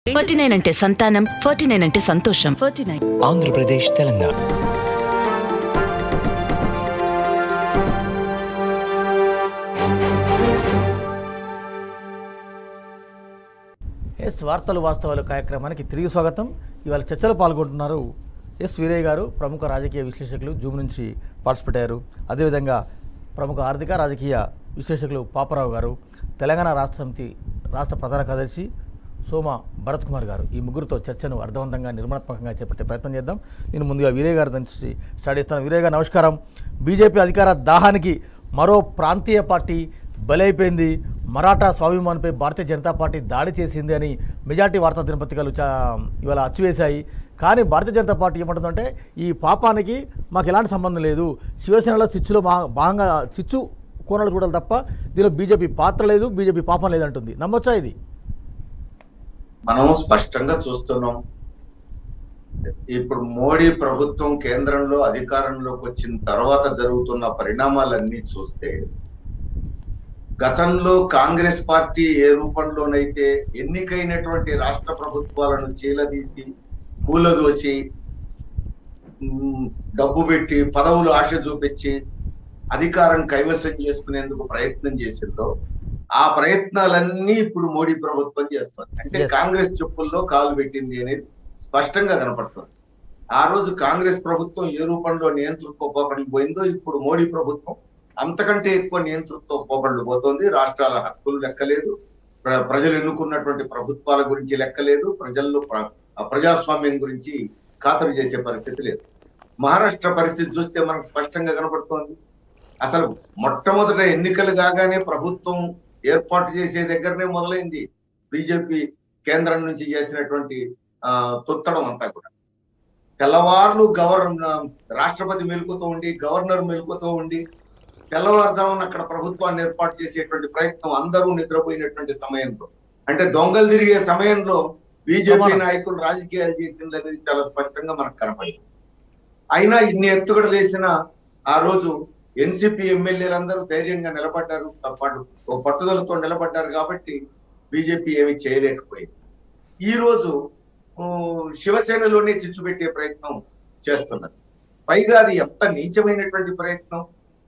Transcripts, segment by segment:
Forty nine అంటే సంతానం forty nine అంటే సంతోషం ఫార్టీ నైన్ ఆంధ్రప్రదేశ్ తెలంగాణ ఎస్ వార్తలు వాస్తవాలు కార్యక్రమానికి తిరిగి స్వాగతం ఇవాళ చర్చలో పాల్గొంటున్నారు ఎస్ వీరయ్య గారు ప్రముఖ రాజకీయ విశ్లేషకులు జూమ్ నుంచి పార్టిసిపేట్ అయ్యారు అదేవిధంగా ప్రముఖ ఆర్థిక రాజకీయ విశ్లేషకులు పాపరావు గారు తెలంగాణ రాష్ట్ర సమితి రాష్ట్ర ప్రధాన కార్యదర్శి సోమ భరత్ కుమార్ గారు ఈ ముగ్గురితో చర్చను అర్థవంతంగా నిర్మాణాత్మకంగా చేపట్టే ప్రయత్నం చేద్దాం నేను ముందుగా వీరయ్య గారి నుంచి స్టార్ట్ చేస్తాను వీరయ్య గారు నమస్కారం బీజేపీ అధికార దాహానికి మరో ప్రాంతీయ పార్టీ బలైపోయింది మరాఠా స్వాభిమానిపై భారతీయ జనతా పార్టీ దాడి చేసింది అని మెజార్టీ వార్తా దినపత్రికలు చా ఇవాళ అచ్చివేశాయి కానీ భారతీయ జనతా పార్టీ ఏమంటుందంటే ఈ పాపానికి మాకు ఎలాంటి సంబంధం లేదు శివసేనలో చిచ్చులో మా భాగంగా చిచ్చు కోనలు చూడాలి తప్ప దీనిలో బీజేపీ పాత్ర లేదు బీజేపీ పాపం లేదంటుంది నమ్మొచ్చా ఇది మనం స్పష్టంగా చూస్తున్నాం ఇప్పుడు మోడీ ప్రభుత్వం కేంద్రంలో అధికారంలోకి వచ్చిన తర్వాత జరుగుతున్న పరిణామాలన్నీ చూస్తే గతంలో కాంగ్రెస్ పార్టీ ఏ రూపంలోనైతే ఎన్నికైనటువంటి రాష్ట్ర ప్రభుత్వాలను చీలదీసి కూలదోసి ఉమ్, డబ్బు పెట్టి పదవులు ఆశ చూపించి అధికారం కైవసం చేసుకునేందుకు ప్రయత్నం చేసిందో ఆ ప్రయత్నాలన్నీ ఇప్పుడు మోడీ ప్రభుత్వం చేస్తుంది అంటే Yes. కాంగ్రెస్ చెప్పుల్లో కాలు పెట్టింది అనేది స్పష్టంగా కనపడుతుంది ఆ రోజు కాంగ్రెస్ ప్రభుత్వం ఏ రూపంలో నియంతృత్వ పోకడలు పోయిందో ఇప్పుడు మోడీ ప్రభుత్వం అంతకంటే ఎక్కువ నియంతృత్వ పోకడలు పోతోంది రాష్ట్రాల హక్కులు లెక్కలేదు ప్ర- ప్రజలు ఎన్నుకున్నటువంటి ప్రభుత్వాల గురించి లెక్కలేదు ప్రజల్లో ప్ర- ప్రజాస్వామ్యం గురించి ఖాతరు చేసే పరిస్థితి లేదు మహారాష్ట్ర పరిస్థితి చూస్తే మనకు స్పష్టంగా కనపడుతోంది అసలు మొట్టమొదట ఎన్నికలు కాగానే ప్రభుత్వం ఏర్పాటు చేసే దగ్గరనే మొదలైంది బీజేపీ కేంద్రం నుంచి చేసినటువంటి ఆ తొత్తడం అంతా కూడా తెల్లవార్లు గవర్నర్ రాష్ట్రపతి మెలుకుతూ ఉండి గవర్నర్ మెలుకుతూ ఉండి తెల్లవారుజామున అక్కడ ప్రభుత్వాన్ని ఏర్పాటు చేసేటువంటి ప్రయత్నం అందరూ నిద్రపోయినటువంటి సమయంలో అంటే దొంగలు తిరిగే సమయంలో బీజేపీ సమానం. నాయకులు రాజకీయాలు చేసింది అనేది చాలా స్పష్టంగా మనకు కనపడింది అయినా ఇన్ని ఎత్తుగడలు వేసిన ఆ రోజు ఎన్సిపి ఎమ్మెల్యేలందరూ ధైర్యంగా నిలబడ్డారు పాటు ఓ పట్టుదలతో నిలబడ్డారు కాబట్టి బీజేపీ ఏమీ చేయలేకపోయింది ఈ రోజు ఊ, శివసేనలోనే చిచ్చు పెట్టే ప్రయత్నం చేస్తున్నారు పైగా అది ఎంత నీచమైనటువంటి ప్రయత్నం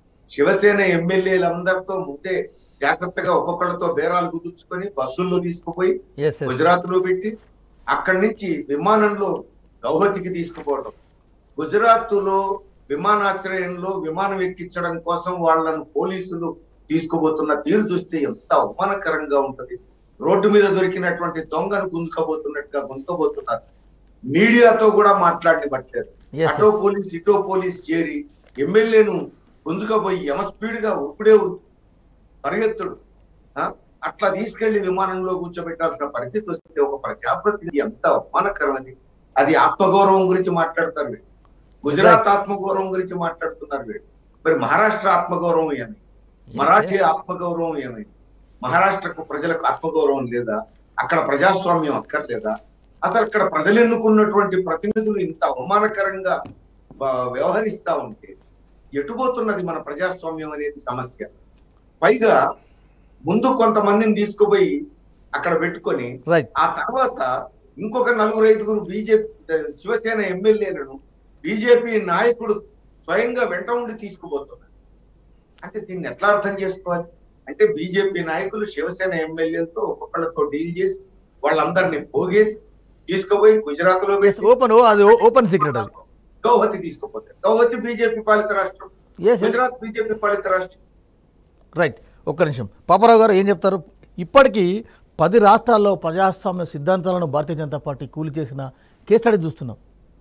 శివసేన ఎమ్మెల్యేలందరితో ముందే జాగ్రత్తగా ఒక్కొక్కళ్ళతో బేరాలు కుదుర్చుకొని బస్సుల్లో తీసుకుపోయి ఎస్ ఎస్ గుజరాత్ లో పెట్టి అక్కడి నుంచి విమానంలో గౌహతికి తీసుకుపోవడం గుజరాత్ లో విమానాశ్రయంలో విమానం ఎక్కించడం కోసం వాళ్ళను పోలీసులు తీసుకుపోతున్న తీరు చూస్తే ఎంత అవమానకరంగా ఉంటది రోడ్డు మీద దొరికినటువంటి దొంగను గుంజుకబోతున్నట్టుగా గుంజుకబోతున్నారు మీడియాతో కూడా మాట్లాడనివ్వట్లేదు Yes, అటో yes. పోలీస్ ఇటో పోలీస్ చేరి ఎమ్మెల్యేను గుంజుకపోయి యమ స్పీడ్ గా ఉప్పుడే ఉరుకు పరిగెత్తుడు ఆ? అట్లా తీసుకెళ్లి విమానంలో కూర్చోబెట్టాల్సిన పరిస్థితి వస్తే ఒక ప్రజాప్రతినిధి ఎంత అవమానకరం అది అది ఆత్మగౌరవం గురించి మాట్లాడతారు వీళ్ళు గుజరాత్ ఆత్మగౌరవం గురించి మాట్లాడుతున్నారు వీళ్ళు మరి మహారాష్ట్ర ఆత్మగౌరవం ఏమి మరాఠీ ఆత్మగౌరవం ఏమి మహారాష్ట్రకు ప్రజలకు ఆత్మగౌరవం లేదా అక్కడ ప్రజాస్వామ్యం అక్కర్లేదా అసలు అక్కడ ప్రజలు ఎన్నుకున్నటువంటి ప్రతినిధులు ఇంత అవమానకరంగా బ- వ్యవహరిస్తా ఉంటే ఎటుపోతున్నది మన ప్రజాస్వామ్యం అనేది సమస్య పైగా ముందు కొంతమందిని తీసుకుపోయి అక్కడ పెట్టుకొని రైట్ ఆ తర్వాత ఇంకొక నలుగురు ఐదుగురు బీజేపీ శివసేన ఎమ్మెల్యేలను బీజేపీ నాయకుడు స్వయంగా వెంట ఉండి తీసుకుపోతున్నారు అంటే దీన్ని ఎట్లా అర్థం చేసుకోవాలి అంటే బీజేపీ నాయకులు శివసేన ఎమ్మెల్యేలతో ఒక్కొక్కళ్ళతో డీల్ చేసి వాళ్ళందరినీ పోగేసి తీసుకుపోయి గుజరాత్ లో ఎస్ ఓపెన్ అది ఓపెన్ సీక్రెట్ అది గౌహతి తీసుకుపోతారు గౌహతి బీజేపీ పాలిత రాష్ట్రం ఎస్ ఎస్ గుజరాత్ బీజేపీ పాలిత రాష్ట్రం రైట్ ఒక్క నిమిషం పాపారావు గారు ఏం చెప్తారు ఇప్పటికీ పది రాష్ట్రాల్లో ప్రజాస్వామ్య సిద్ధాంతాలను భారతీయ జనతా పార్టీ కూలి చేసిన కేస్ స్టడీ చూస్తున్నాం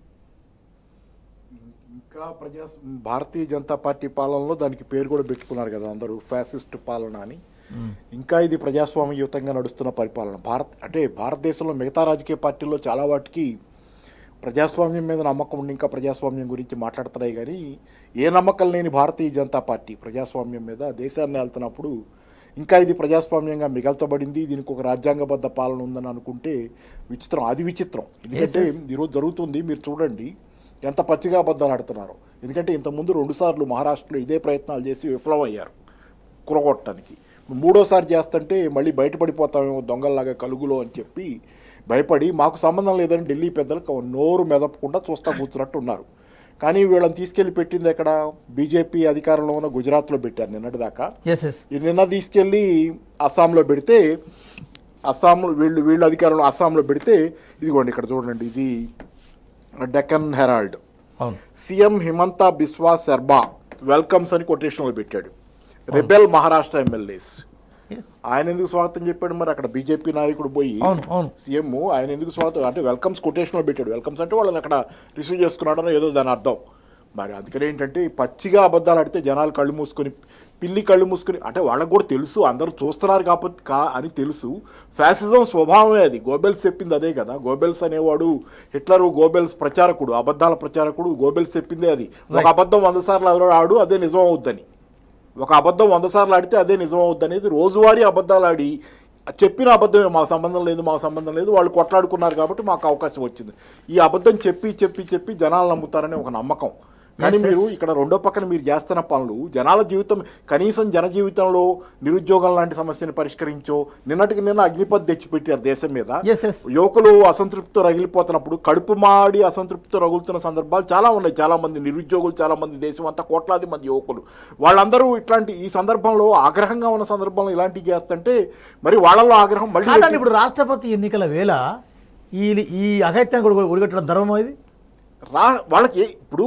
ఇంకా ప్రజా భారతీయ జనతా పార్టీ పాలనలో దానికి పేరు కూడా పెట్టుకున్నారు కదా అందరూ ఫ్యాసిస్ట్ పాలన అని ఇంకా ఇది ప్రజాస్వామ్యయుతంగా నడుస్తున్న పరిపాలన భారత్ అంటే భారతదేశంలో మిగతా రాజకీయ పార్టీల్లో చాలా వాటికి ప్రజాస్వామ్యం మీద నమ్మకం ఉండి ఇంకా ప్రజాస్వామ్యం గురించి మాట్లాడుతున్నాయి కానీ ఏ నమ్మకం లేని భారతీయ జనతా పార్టీ ప్రజాస్వామ్యం మీద దేశాన్ని వెళ్తున్నప్పుడు ఇంకా ఇది ప్రజాస్వామ్యంగా మిగల్చబడింది దీనికి ఒక రాజ్యాంగబద్ధ పాలన ఉందని అనుకుంటే విచిత్రం అది విచిత్రం ఎందుకంటే ఈరోజు జరుగుతుంది మీరు చూడండి ఎంత పచ్చిగా అబద్ధాలు ఆడుతున్నారు ఎందుకంటే ఇంతకుముందు రెండుసార్లు మహారాష్ట్రలో ఇదే ప్రయత్నాలు చేసి విఫలమయ్యారు కులగొట్టడానికి మూడోసారి చేస్తుంటే మళ్ళీ బయటపడిపోతామేమో దొంగల్లాగా కలుగులో అని చెప్పి భయపడి మాకు సంబంధం లేదని ఢిల్లీ పెద్దలు నోరు మెదపకుండా చూస్తా కూర్చున్నట్టు ఉన్నారు కానీ వీళ్ళని తీసుకెళ్లి పెట్టింది ఎక్కడ బీజేపీ అధికారంలో ఉన్న గుజరాత్లో పెట్టారు నిన్నటిదాకా ఎస్ ఎస్ ఈ నిన్న తీసుకెళ్ళి అస్సాంలో పెడితే అస్సాంలో వీళ్ళు వీళ్ళు అధికారంలో అస్సాంలో పెడితే ఇదిగోండి ఇక్కడ చూడండి ఇది డెక్కన్ హెరాల్డ్ అవును సీఎం హిమంత బిస్వా శర్మా వెల్కమ్స్ అని కొటేషన్లో పెట్టాడు రెబెల్ మహారాష్ట్ర ఎమ్మెల్యేస్ ఎస్ ఆయన ఎందుకు స్వాగతం చెప్పాడు మరి అక్కడ బీజేపీ నాయకుడు పోయి అవును అవును సీఎం ఆయన ఎందుకు స్వాగతం అంటే వెల్కమ్స్ కొటేషన్లో పెట్టాడు వెల్కమ్స్ అంటే వాళ్ళని అక్కడ రిసీవ్ చేసుకున్నాడని ఏదో దాని అర్థం మరి అందుకని ఏంటంటే ఈ పచ్చిగా అబద్ధాలు ఆడితే జనాలు కళ్ళు మూసుకొని పిల్లి కళ్ళు మూసుకొని అంటే వాళ్ళకు కూడా తెలుసు అందరూ చూస్తున్నారు కాబట్టి కా అని తెలుసు ఫ్యాసిజం స్వభావమే అది గోబెల్స్ చెప్పింది అదే కదా గోబెల్స్ అనేవాడు హిట్లరు గోబెల్స్ ప్రచారకుడు అబద్ధాల ప్రచారకుడు గోబెల్స్ చెప్పిందే అది ఒక అబద్ధం వంద సార్లు ఎవరో ఆడు అదే నిజం అవుద్దని ఒక అబద్ధం వంద సార్లు ఆడితే అదే నిజం అవుద్ది అనేది రోజువారీ అబద్ధాలు ఆడి చెప్పిన అబద్ధమే మా సంబంధం లేదు మా సంబంధం లేదు వాళ్ళు కొట్లాడుకున్నారు కాబట్టి మాకు అవకాశం వచ్చింది ఈ అబద్ధం చెప్పి చెప్పి చెప్పి జనాలు నమ్ముతారనే ఒక నమ్మకం కానీ Yes, మీరు ఇక్కడ రెండో పక్కన మీరు చేస్తున్న పనులు జనాల జీవితం కనీసం జన జీవితంలో నిరుద్యోగం లాంటి సమస్యని పరిష్కరించో నిన్నటికి నిన్న అగ్నిపత్ తెచ్చిపెట్టారు దేశం మీద Yes, yes. యువకులు అసంతృప్తితో రగిలిపోతున్నప్పుడు కడుపు మాడి అసంతృప్తితో రగులుతున్న సందర్భాలు చాలా ఉన్నాయి చాలా మంది నిరుద్యోగులు చాలా మంది దేశం అంతా కోట్లాది మంది యువకులు వాళ్ళందరూ ఇట్లాంటి ఈ సందర్భంలో ఆగ్రహంగా ఉన్న సందర్భంలో ఇలాంటివి చేస్తుంటే మరి వాళ్ళలో ఆగ్రహం మళ్ళీ కాదండి ఇప్పుడు రాష్ట్రపతి ఎన్నికల వేళ ఈ ఈ అఘాయిత్యాన్ని కూడా ఒడిగట్టడం ధర్మం ఇది రా వాళ్ళకి ఇప్పుడు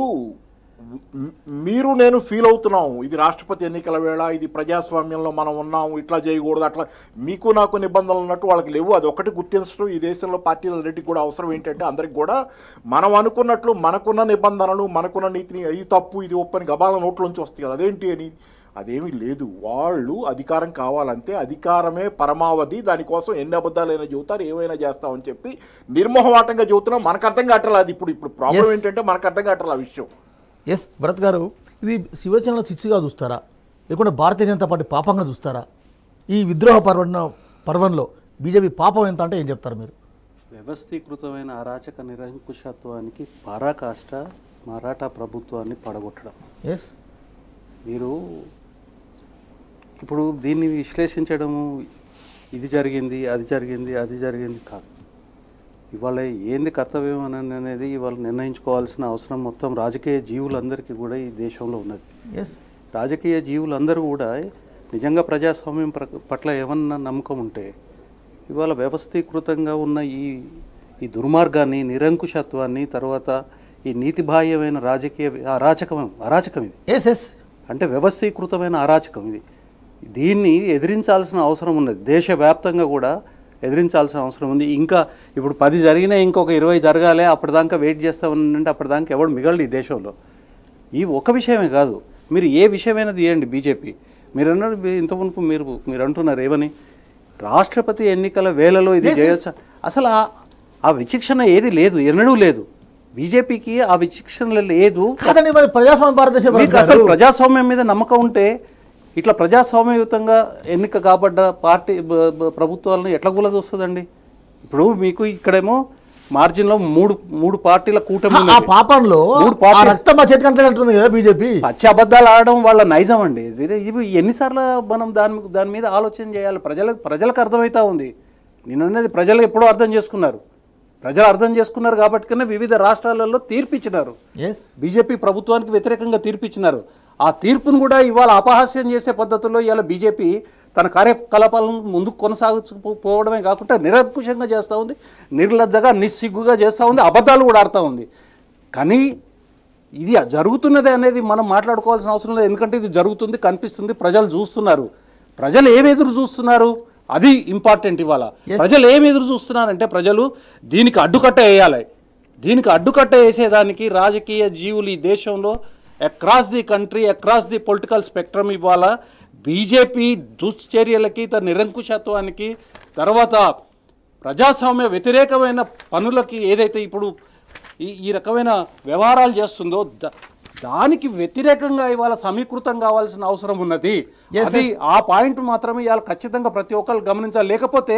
మ్- మీరు నేను ఫీల్ అవుతున్నాం ఇది రాష్ట్రపతి ఎన్నికల వేళ ఇది ప్రజాస్వామ్యంలో మనం ఉన్నాం ఇట్లా చేయకూడదు అట్లా మీకు నాకు నిబంధనలు ఉన్నట్టు వాళ్ళకి లేవు అది ఒకటి గుర్తించడం ఈ దేశంలో పార్టీలన్నిటికీ కూడా అవసరం ఏంటంటే అందరికి కూడా మనం అనుకున్నట్లు మనకున్న నిబంధనలు మనకున్న నీతిని ఇది తప్పు ఇది ఒప్పని గబాల నోట్లోంచి వస్తాయి కదా అదేంటి అని అదేమీ లేదు వాళ్ళు అధికారం కావాలంటే అధికారమే పరమావధి దానికోసం ఎన్ని అబద్ధాలైనా చెబుతారు ఏమైనా చేస్తామని చెప్పి నిర్మోహమాటంగా చెబుతున్నాం మనకు అర్థం కావట్లేదు అది ఇప్పుడు ఇప్పుడు ప్రాబ్లం Yes. ఏంటంటే మనకు అర్థం కావట్లేదు ఆ విషయం ఎస్ భరత్ గారు ఇది శివసేనలో శిక్షగా చూస్తారా లేకుంటే భారతీయ జనతా పార్టీ పాపంగా చూస్తారా ఈ విద్రోహ పర్వ పర్వంలో బీజేపీ పాపం ఎంత అంటే ఏం చెప్తారు మీరు వ్యవస్థీకృతమైన అరాచక నిరంకుశత్వానికి పరాకాష్ట మరాఠా ప్రభుత్వాన్ని పడగొట్టడం ఎస్ మీరు ఇప్పుడు దీన్ని విశ్లేషించడము ఇది జరిగింది అది జరిగింది అది జరిగింది కాదు ఇవాళ ఏంది కర్తవ్యం అని అనేది ఇవాళ నిర్ణయించుకోవాల్సిన అవసరం మొత్తం రాజకీయ జీవులందరికీ కూడా ఈ దేశంలో ఉన్నది ఎస్ రాజకీయ జీవులందరూ కూడా నిజంగా ప్రజాస్వామ్యం ప్ర- పట్ల ఏమన్నా నమ్మకం ఉంటే ఇవాళ వ్యవస్థీకృతంగా ఉన్న ఈ ఈ దుర్మార్గాన్ని నిరంకుశత్వాన్ని తర్వాత ఈ నీతిబాహ్యమైన రాజకీయ అరాచకం అరాచకం ఇది ఎస్ ఎస్ అంటే వ్యవస్థీకృతమైన అరాచకం ఇది దీన్ని ఎదిరించాల్సిన అవసరం ఉన్నది దేశవ్యాప్తంగా కూడా ఎదిరించాల్సిన అవసరం ఉంది ఇంకా ఇప్పుడు పది జరిగినా ఇంకొక ఇరవై జరగాలి అప్పటిదాకా వెయిట్ చేస్తా ఉండంటే అప్పటిదాకా ఎవడు మిగలడు ఈ దేశంలో ఈ ఒక విషయమే కాదు మీరు ఏ విషయమైనా తీయండి బీజేపీ మీరు అన్నారు మీ- ఇంత మునుపు మీరు మీరు అంటున్నారు ఏమని రాష్ట్రపతి ఎన్నికల వేళలో ఇది చేయొచ్చా అసలు ఆ- ఆ విచక్షణ ఏది లేదు ఎన్నడూ లేదు బీజేపీకి ఆ విచక్షణ లేదు కాదండి మరి ప్రజాస్వామ్య భారతదేశం భరత్ మీకు అసలు గారు. ప్రజాస్వామ్యం మీద నమ్మకం ఉంటే ఇట్లా ప్రజాస్వామ్యయుతంగా ఎన్నిక కాబడ్డ పార్టీ బ- బ- ప్రభుత్వాలను ఎట్లా కూలదొస్తుందండి ఇప్పుడు మీకు ఇక్కడేమో మార్జిన్లో మూడు మూడు పార్టీల కూటమి ఆ ఉన్నది. పాపంలో మూడు ఆ పార్టీలు రక్తం మా చేతికి అంటుంది కదా బీజేపీ పచ్చి అబద్ధాలు ఆడడం వాళ్ళ నైజం అండి ఇది- ఇవి ఎన్నిసార్లు మనం దాని దాని మీద ఆలోచన చేయాలి ప్రజలకు ప్రజలకు అర్థమవుతా ఉంది నేను అనేది ప్రజలు ఎప్పుడో అర్థం చేసుకున్నారు ప్రజలు అర్థం చేసుకున్నారు కాబట్టి వివిధ రాష్ట్రాలలో తీర్పిచ్చినారు ఎస్ బీజేపీ ప్రభుత్వానికి వ్యతిరేకంగా తీర్పిచ్చినారు ఆ తీర్పును కూడా ఇవాళ అపహాస్యం చేసే పద్ధతుల్లో ఇవాళ బీజేపీ తన కార్యకలాపాలను ముందుకు కొనసాగించకపోవడమే కాకుండా నిరంకుశంగా చేస్తూ ఉంది నిర్లజ్జగా నిస్సిగ్గుగా చేస్తూ ఉంది అబద్ధాలు కూడా ఆడుతూ ఉంది కానీ ఇది జరుగుతున్నది అనేది మనం మాట్లాడుకోవాల్సిన అవసరం లేదు ఎందుకంటే ఇది జరుగుతుంది కనిపిస్తుంది ప్రజలు చూస్తున్నారు ప్రజలు ఏమి ఎదురు చూస్తున్నారు అది ఇంపార్టెంట్ ఇవాళ ప్రజలు ఏమి ఎదురు చూస్తున్నారంటే ప్రజలు దీనికి అడ్డుకట్ట వేయాలి దీనికి అడ్డుకట్ట వేసేదానికి రాజకీయ జీవులు ఈ దేశంలో across the country across the political spectrum ఇవాళ బీజేపీ దుశ్చర్యలకి తన నిరంకుశత్వానికి తర్వాత ప్రజాస్వామ్య వ్యతిరేకమైన పనులకి ఏదైతే ఇప్పుడు ఈ ఈ రకమైన వ్యవహారాలు చేస్తుందో ద- దానికి వ్యతిరేకంగా ఇవాళ సమీకృతం కావాల్సిన అవసరం ఉన్నది అది ఆ పాయింట్ మాత్రమే ఇవాళ ఖచ్చితంగా ప్రతి ఒక్కరు గమనించాలి లేకపోతే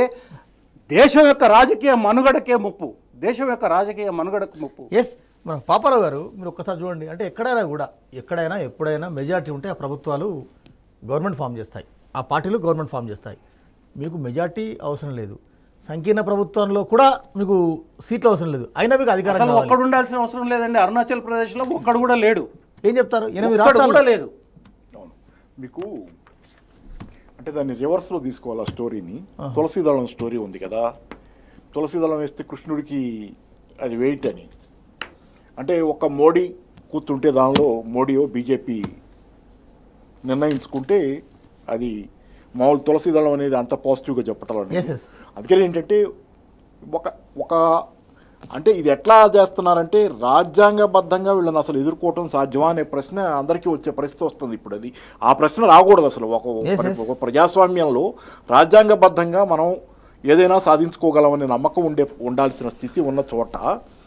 దేశం యొక్క రాజకీయ మనుగడకే ముప్పు దేశం యొక్క రాజకీయ మనుగడకు ముప్పు ఎస్ మన పాపారావు గారు మీరు ఒక్కసారి చూడండి అంటే ఎక్కడైనా కూడా ఎక్కడైనా ఎప్పుడైనా మెజారిటీ ఉంటే ఆ ప్రభుత్వాలు గవర్నమెంట్ ఫామ్ చేస్తాయి ఆ పార్టీలు గవర్నమెంట్ ఫామ్ చేస్తాయి మీకు మెజార్టీ అవసరం లేదు సంకీర్ణ ప్రభుత్వంలో కూడా మీకు సీట్లు అవసరం లేదు అయినా మీకు అధికారం అసలు కావాలి. ఒక్కడు ఉండాల్సిన అవసరం లేదండి అరుణాచల్ ప్రదేశ్లో ఒక్కడు కూడా లేడు ఏం చెప్తారు ఎనిమిది ఒక్కడు కూడా రాష్ట్రాలు లేదు అవును మీకు అంటే దాన్ని రివర్స్లో తీసుకోవాలి ఆ స్టోరీని తులసీదళం స్టోరీ ఉంది కదా తులసీదళం వేస్తే కృష్ణుడికి అది వెయిట్ అని అంటే ఒక మోడీ కూర్చుంటే దానిలో మోడీయో బీజేపీ నిర్ణయించుకుంటే అది మామూలు తులసీదళం అనేది అంత పాజిటివ్గా చెప్పటం అనేది. Yes, yes. అందుకని ఏంటంటే ఒక ఒక అంటే ఇది ఎట్లా చేస్తున్నారంటే రాజ్యాంగబద్ధంగా వీళ్ళని అసలు ఎదుర్కోవటం సాధ్యమా అనే ప్రశ్న అందరికీ వచ్చే పరిస్థితి వస్తుంది ఇప్పుడు అది ఆ ప్రశ్న రాకూడదు అసలు ఒక Yes, yes. ఒక ప్రజాస్వామ్యంలో రాజ్యాంగబద్ధంగా మనం ఏదైనా సాధించుకోగలమనే నమ్మకం ఉండే ఉండాల్సిన స్థితి ఉన్న చోట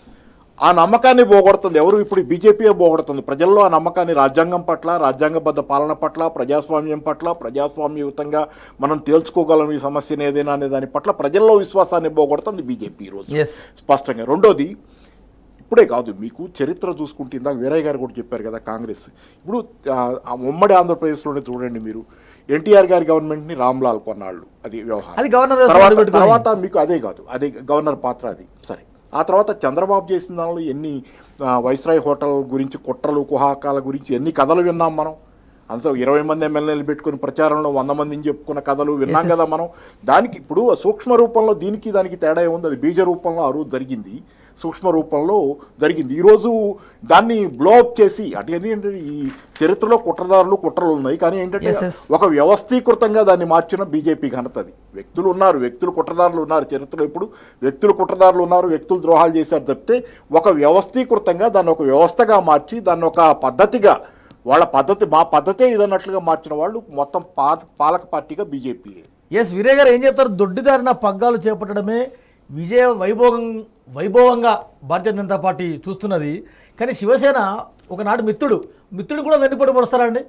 ఆ నమ్మకాన్ని పోగొడుతుంది ఎవరు ఇప్పుడు బీజేపీయే పోగొడుతుంది ప్రజల్లో ఆ నమ్మకాన్ని రాజ్యాంగం పట్ల రాజ్యాంగబద్ధ పాలన పట్ల ప్రజాస్వామ్యం పట్ల ప్రజాస్వామ్యయుతంగా మనం తేల్చుకోగలం ఈ సమస్యను ఏదైనా అనే దాని పట్ల ప్రజల్లో విశ్వాసాన్ని పోగొడుతుంది బీజేపీ ఈరోజు Yes. స్పష్టంగా రెండోది ఇప్పుడే కాదు మీకు చరిత్ర చూసుకుంటే ఇందాక వీరయ్య గారు కూడా చెప్పారు కదా కాంగ్రెస్ ఇప్పుడు ఆ, ఆ ఉమ్మడి ఆంధ్రప్రదేశ్లోనే చూడండి మీరు ఎన్టీఆర్ గారి గవర్నమెంట్ని రామ్లాల్ కొన్నాళ్ళు అది వ్యవహారం అది గవర్నర్ వ్యవస్థ తర్వాత పెట్టుకొని. తర్వాత మీకు అదే కాదు అదే గవర్నర్ పాత్ర అది సరే ఆ తర్వాత చంద్రబాబు చేసిన దానిలో ఎన్ని ఆ, వైస్రాయ్ హోటల్ గురించి కుట్రలు కుహాకాల గురించి ఎన్ని కథలు విన్నాం మనం అంత ఇరవై మంది ఎమ్మెల్యేలు పెట్టుకుని ప్రచారంలో వంద మందిని చెప్పుకున్న కథలు విన్నాం కదా మనం దానికి ఇప్పుడు ఆ సూక్ష్మ రూపంలో దీనికి దానికి తేడా ఏముంది అది బీజ రూపంలో ఆ రోజు జరిగింది సూక్ష్మ రూపంలో జరిగింది ఈరోజు దాన్ని బ్లోఅప్ చేసి అంటే ఏంటంటే ఈ చరిత్రలో కుట్రదారులు కుట్రలు ఉన్నాయి కానీ ఏంటంటే Yes, yes. ఒక వ్యవస్థీకృతంగా దాన్ని మార్చిన బీజేపీ ఘనతది వ్యక్తులు ఉన్నారు వ్యక్తులు కుట్రదారులు ఉన్నారు చరిత్రలో ఇప్పుడు వ్యక్తులు కుట్రదారులు ఉన్నారు వ్యక్తులు ద్రోహాలు చేశారు తప్పితే ఒక వ్యవస్థీకృతంగా దాన్ని ఒక వ్యవస్థగా మార్చి దాన్ని ఒక పద్ధతిగా వాళ్ళ పద్ధతి మా పద్ధతే ఇదన్నట్లుగా మార్చిన వాళ్ళు మొత్తం పా పాలక పార్టీగా బీజేపీ ఎస్ వీరయ్య గారు ఏం చెప్తారు దొడ్డిదారిన పగ్గాలు చేపట్టడమే విజయ వైభోగం వైభవంగా భారతీయ జనతా పార్టీ చూస్తున్నది కానీ శివసేన ఒకనాడు మిత్రుడు మిత్రుడు కూడా వెన్నుపోటు పడుస్తారండి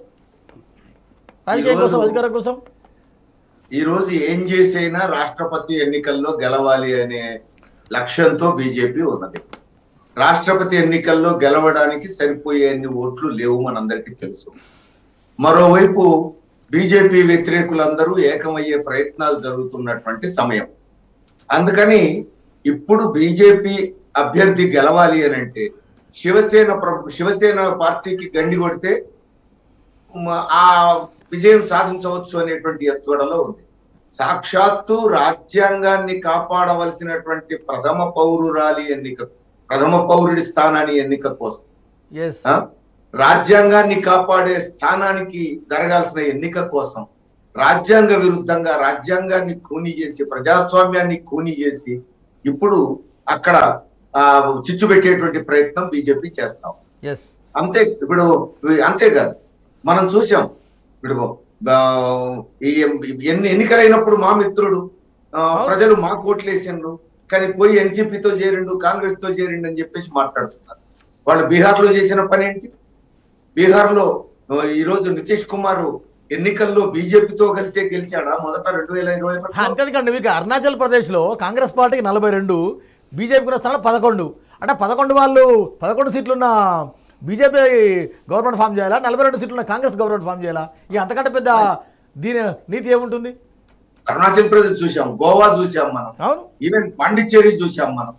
రాజకీయం కోసం ఈరోజు- అధికారం కోసం ఈ రోజు ఏం చేసైనా రాష్ట్రపతి ఎన్నికల్లో గెలవాలి అనే లక్ష్యంతో బీజేపీ ఉన్నది రాష్ట్రపతి ఎన్నికల్లో గెలవడానికి సరిపోయే అన్ని ఓట్లు లేవు మనందరికీ తెలుసు మరోవైపు బీజేపీ వ్యతిరేకులందరూ ఏకమయ్యే ప్రయత్నాలు జరుగుతున్నటువంటి సమయం అందుకని ఇప్పుడు బీజేపీ అభ్యర్థి గెలవాలి అని అంటే శివసేన ప్రభు శివసేన పార్టీకి గండి కొడితే మ- ఆ విజయం సాధించవచ్చు అనేటువంటి ఎత్తుగడలో ఉంది సాక్షాత్తు రాజ్యాంగాన్ని కాపాడవలసినటువంటి ప్రథమ పౌరురాలి ఎన్నిక ప్రథమ పౌరుడి స్థానాన్ని ఎన్నిక కోసం ఎస్ ఆ? రాజ్యాంగాన్ని కాపాడే స్థానానికి జరగాల్సిన ఎన్నిక కోసం రాజ్యాంగ విరుద్ధంగా రాజ్యాంగాన్ని కూని చేసి ప్రజాస్వామ్యాన్ని కూని చేసి ఇప్పుడు అక్కడ ఆ చిచ్చు పెట్టేటువంటి ప్రయత్నం బీజేపీ చేస్తాం ఎస్ అంతే ఇప్పుడు అంతేకాదు మనం చూసాం ఇప్పుడు ఆ, ఈ ఎన్ని ఎన్నికలైనప్పుడు మా మిత్రుడు ఆ, ప్రజలు మా కోట్లేసిండ్రు కానీ పోయి ఎన్సీపీతో చేరిండు కాంగ్రెస్ తో చేరిండు అని చెప్పేసి మాట్లాడుతున్నారు వాళ్ళు బీహార్ లో చేసిన పని ఏంటి బీహార్ లో ఆ, ఈ రోజు నితీష్ కుమార్ ఎన్నికల్లో బీజేపీతో కలిసే గెలిచాడా మొదట రెండు వేల ఇరవై ఒకటిలో? అంతేకాండి మీకు అరుణాచల్ ప్రదేశ్లో కాంగ్రెస్ పార్టీకి నలభై రెండు బీజేపీకి స్థానం పదకొండు అంటే పదకొండు వాళ్ళు పదకొండు సీట్లున్న బీజేపీ గవర్నమెంట్ ఫామ్ చేయాలా నలభై రెండు సీట్లున్న కాంగ్రెస్ గవర్నమెంట్ ఫామ్ చేయాలా ఇక అంతకంటే పెద్ద దీని నీతి ఏముంటుంది అరుణాచల్ ప్రదేశ్ చూసాం గోవా చూసాం మనం అవును ఈవెన్ పాండిచ్చేరి చూసాం మనం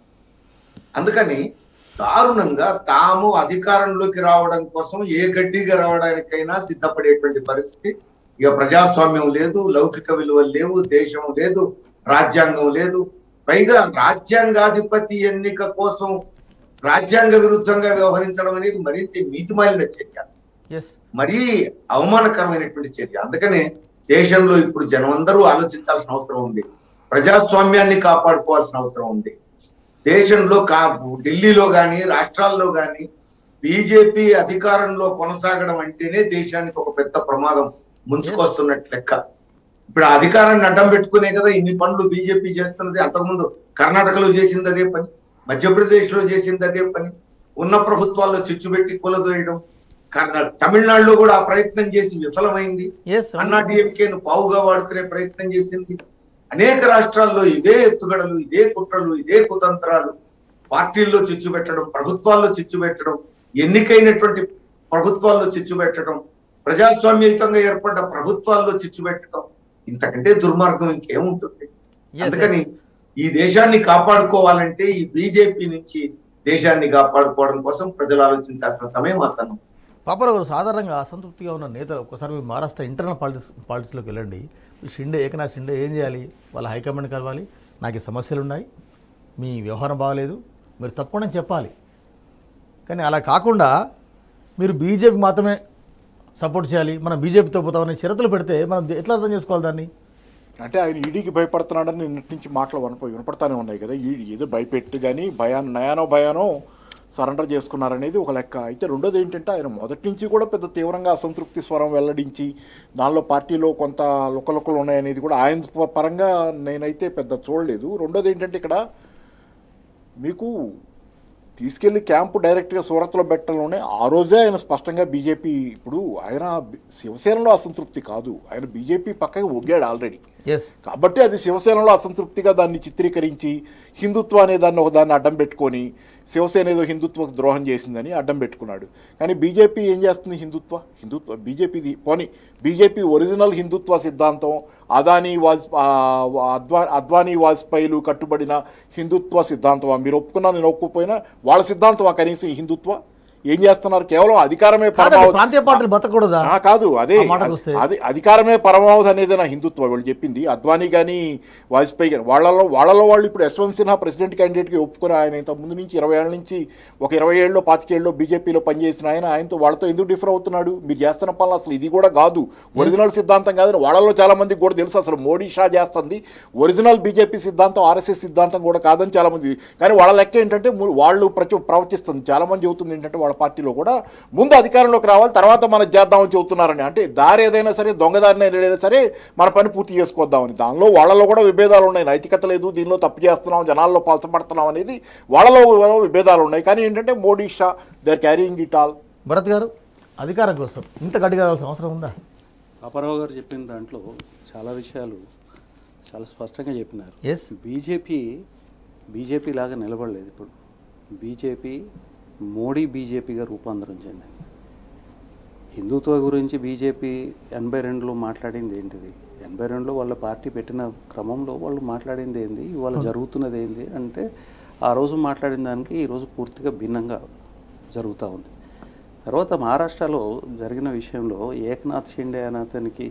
అందుకని దారుణంగా తాము అధికారంలోకి రావడం కోసం ఏ గడ్డిగా రావడానికైనా సిద్ధపడేటువంటి పరిస్థితి ఇక ప్రజాస్వామ్యం లేదు లౌకిక విలువలు లేవు దేశం లేదు రాజ్యాంగం లేదు పైగా రాజ్యాంగాధిపతి ఎన్నిక కోసం రాజ్యాంగ విరుద్ధంగా వ్యవహరించడం అనేది మరింత నీతిమాలిన చర్య ఎస్ మరీ అవమానకరమైనటువంటి చర్య అందుకనే దేశంలో ఇప్పుడు జనం అందరూ ఆలోచించాల్సిన అవసరం ఉంది ప్రజాస్వామ్యాన్ని కాపాడుకోవాల్సిన అవసరం ఉంది దేశంలో కా ఢిల్లీలో గాని రాష్ట్రాల్లో గాని బీజేపీ అధికారంలో కొనసాగడం అంటేనే దేశానికి ఒక పెద్ద ప్రమాదం ముంచుకొస్తున్నట్టు లెక్క ఇప్పుడు ఆ అధికారాన్ని అడ్డం పెట్టుకునే కదా ఇన్ని పనులు బీజేపీ చేస్తున్నది అంతకుముందు కర్ణాటకలో చేసింది అదే పని మధ్యప్రదేశ్ లో చేసింది అదే పని ఉన్న ప్రభుత్వాల్లో చిచ్చు పెట్టి కూలదోయడం కర్ణా తమిళనాడులో కూడా ఆ ప్రయత్నం చేసి విఫలమైంది ఎస్ అన్నా డిఎంకేను పావుగా వాడుకునే ప్రయత్నం చేసింది అనేక రాష్ట్రాల్లో ఇదే ఎత్తుగడలు ఇదే కుట్రలు ఇదే కుతంత్రాలు పార్టీల్లో చిచ్చు పెట్టడం ప్రభుత్వాల్లో చిచ్చు పెట్టడం ఎన్నికైనటువంటి ప్రభుత్వాల్లో చిచ్చు పెట్టడం ప్రజాస్వామ్యయుతంగా ఏర్పడ్డ ప్రభుత్వాల్లో చిచ్చు పెట్టడం ఇంతకంటే దుర్మార్గం ఇంకేముంటుంది Yes, అందుకని ఈ దేశాన్ని కాపాడుకోవాలంటే ఈ బీజేపీ నుంచి దేశాన్ని కాపాడుకోవడం కోసం ప్రజలు ఆలోచించాల్సిన సమయం ఆసన్నం పాపారావు గారు సాధారణంగా అసంతృప్తిగా ఉన్న నేతలు ఒక్కసారి మీరు మహారాష్ట్ర ఇంటర్నల్ పాలిటిక్స్ పాలిటిక్స్లోకి వెళ్ళండి ఈ షిండే ఏకనాథ్ షిండే ఏం చేయాలి వాళ్ళ హైకమాండ్ కలవాలి నాకు ఈ సమస్యలు ఉన్నాయి మీ వ్యవహారం బాగలేదు మీరు తప్పకుండా చెప్పాలి కానీ అలా కాకుండా మీరు బీజేపీ మాత్రమే సపోర్ట్ చేయాలి మనం బీజేపీతో పోతామని షరతులు పెడితే మనం ఎట్లా అర్థం చేసుకోవాలి దాన్ని అంటే ఆయన ఈడీకి భయపడుతున్నాడని నిన్నటి నుంచి మాటలు వనప వినపడతానే ఉన్నాయి కదా ఈ ఏదో భయపెట్టు కానీ భయాన్ని నయానో భయానో సరెండర్ చేసుకున్నారనేది ఒక లెక్క అయితే రెండోది ఏంటంటే ఆయన మొదటి నుంచి కూడా పెద్ద తీవ్రంగా అసంతృప్తి స్వరం వెల్లడించి దానిలో పార్టీలో కొంత లుకలుకలు ఉన్నాయనేది కూడా ఆయన ప- పరంగా నేనైతే పెద్ద చూడలేదు రెండోది ఏంటంటే ఇక్కడ మీకు తీసుకెళ్లి క్యాంపు డైరెక్ట్గా సూరత్లో పెట్టడంలోనే ఆ రోజే ఆయన స్పష్టంగా బీజేపీ ఇప్పుడు ఆయన బి- శివసేనలో అసంతృప్తి కాదు ఆయన బీజేపీ పక్కకి ఒగ్గాడు ఆల్రెడీ ఎస్ కాబట్టి అది శివసేనలో అసంతృప్తిగా దాన్ని చిత్రీకరించి హిందుత్వ అనే దాన్ని ఒక దాన్ని అడ్డం పెట్టుకొని శివసేన ఏదో హిందుత్వకు ద్రోహం చేసిందని అడ్డం పెట్టుకున్నాడు కానీ బీజేపీ ఏం చేస్తుంది హిందుత్వ హిందుత్వ బీజేపీది పోనీ బీజేపీ ఒరిజినల్ హిందుత్వ సిద్ధాంతం అదానీ వాజ్ ఆ, అద్వా అద్వానీ వాజ్పేయిలు కట్టుబడిన హిందుత్వ సిద్ధాంతమా మీరు ఒప్పుకున్నా నేను ఒప్పుకుపోయినా వాళ్ళ సిద్ధాంతమా కనీసం ఈ హిందుత్వ ఏం చేస్తున్నారు కేవలం అధికారమే కాదండి, పరమావధి ప్రాంతీయ పార్టీలు బతకూడదా ఆ, కాదు అదే ఆ మాటకు వస్తే. అది అధికారమే పరమావధి అనేది నా హిందుత్వ వాళ్ళు చెప్పింది అద్వానీ కానీ వాజ్పేయి కానీ వాళ్ళలో వాళ్ళలో వాళ్ళు ఇప్పుడు యశ్వంత్ సిన్హా ప్రెసిడెంట్ క్యాండిడేట్కి ఒప్పుకొని ఆయన ఇంత ముందు నుంచి ఇరవై ఏళ్ళ నుంచి ఒక ఇరవై ఏళ్ళలో పాతికేళ్ళలో బీజేపీలో పనిచేసిన ఆయన ఆయనతో వాళ్ళతో ఎందుకు డిఫర్ అవుతున్నాడు మీరు చేస్తున్న పనులు అసలు ఇది కూడా కాదు ఒరిజినల్ సిద్ధాంతం కాదు వాళ్ళలో చాలా మందికి కూడా తెలుసు అసలు మోడీ షా చేస్తుంది ఒరిజినల్ బీజేపీ సిద్ధాంతం ఆర్ఎస్ఎస్ సిద్ధాంతం కూడా కాదని చాలా మంది కానీ వాళ్ళ లెక్క ఏంటంటే ము- వాళ్ళు ప్రతి ప్రవర్తిస్తుంది చాలా మంది చెబుతుంది ఏంటంటే వాళ్ళ పార్టీలో కూడా ముందు అధికారంలోకి రావాలి తర్వాత మనం చేద్దామని చెబుతున్నారని అంటే దారి ఏదైనా సరే దొంగదారిని ఏదైనా సరే మన పని పూర్తి చేసుకొద్దామని దానిలో వాళ్ళలో కూడా విభేదాలు ఉన్నాయి నైతికత లేదు దీనిలో తప్పు చేస్తున్నాం జనాల్లో పాల్చబడుతున్నాం అనేది వాళ్ళలో కూడా విభేదాలు ఉన్నాయి కానీ ఏంటంటే Modi Shah they are carrying it all Bharat garu అధికారం కోసం ఇంత గట్టిగా కావాల్సిన అవసరం ఉందా పాపారావు గారు చెప్పిన దాంట్లో చాలా విషయాలు చాలా స్పష్టంగా చెప్పినారు ఎస్ బీజేపీ బీజేపీ లాగా నిలబడలేదు ఇప్పుడు బీజేపీ మోడీ బీజేపీగా రూపాంతరం చెందింది హిందుత్వ గురించి బీజేపీ ఎనభై రెండులో మాట్లాడింది ఏంటిది ఎనభై రెండులో వాళ్ళ పార్టీ పెట్టిన క్రమంలో వాళ్ళు మాట్లాడింది ఏంది ఇవాళ జరుగుతున్నది ఏంది అంటే ఆ రోజు మాట్లాడిన దానికి ఈరోజు పూర్తిగా భిన్నంగా జరుగుతూ ఉంది తర్వాత మహారాష్ట్రలో జరిగిన విషయంలో ఏక్నాథ్ షిండే అనే అతనికి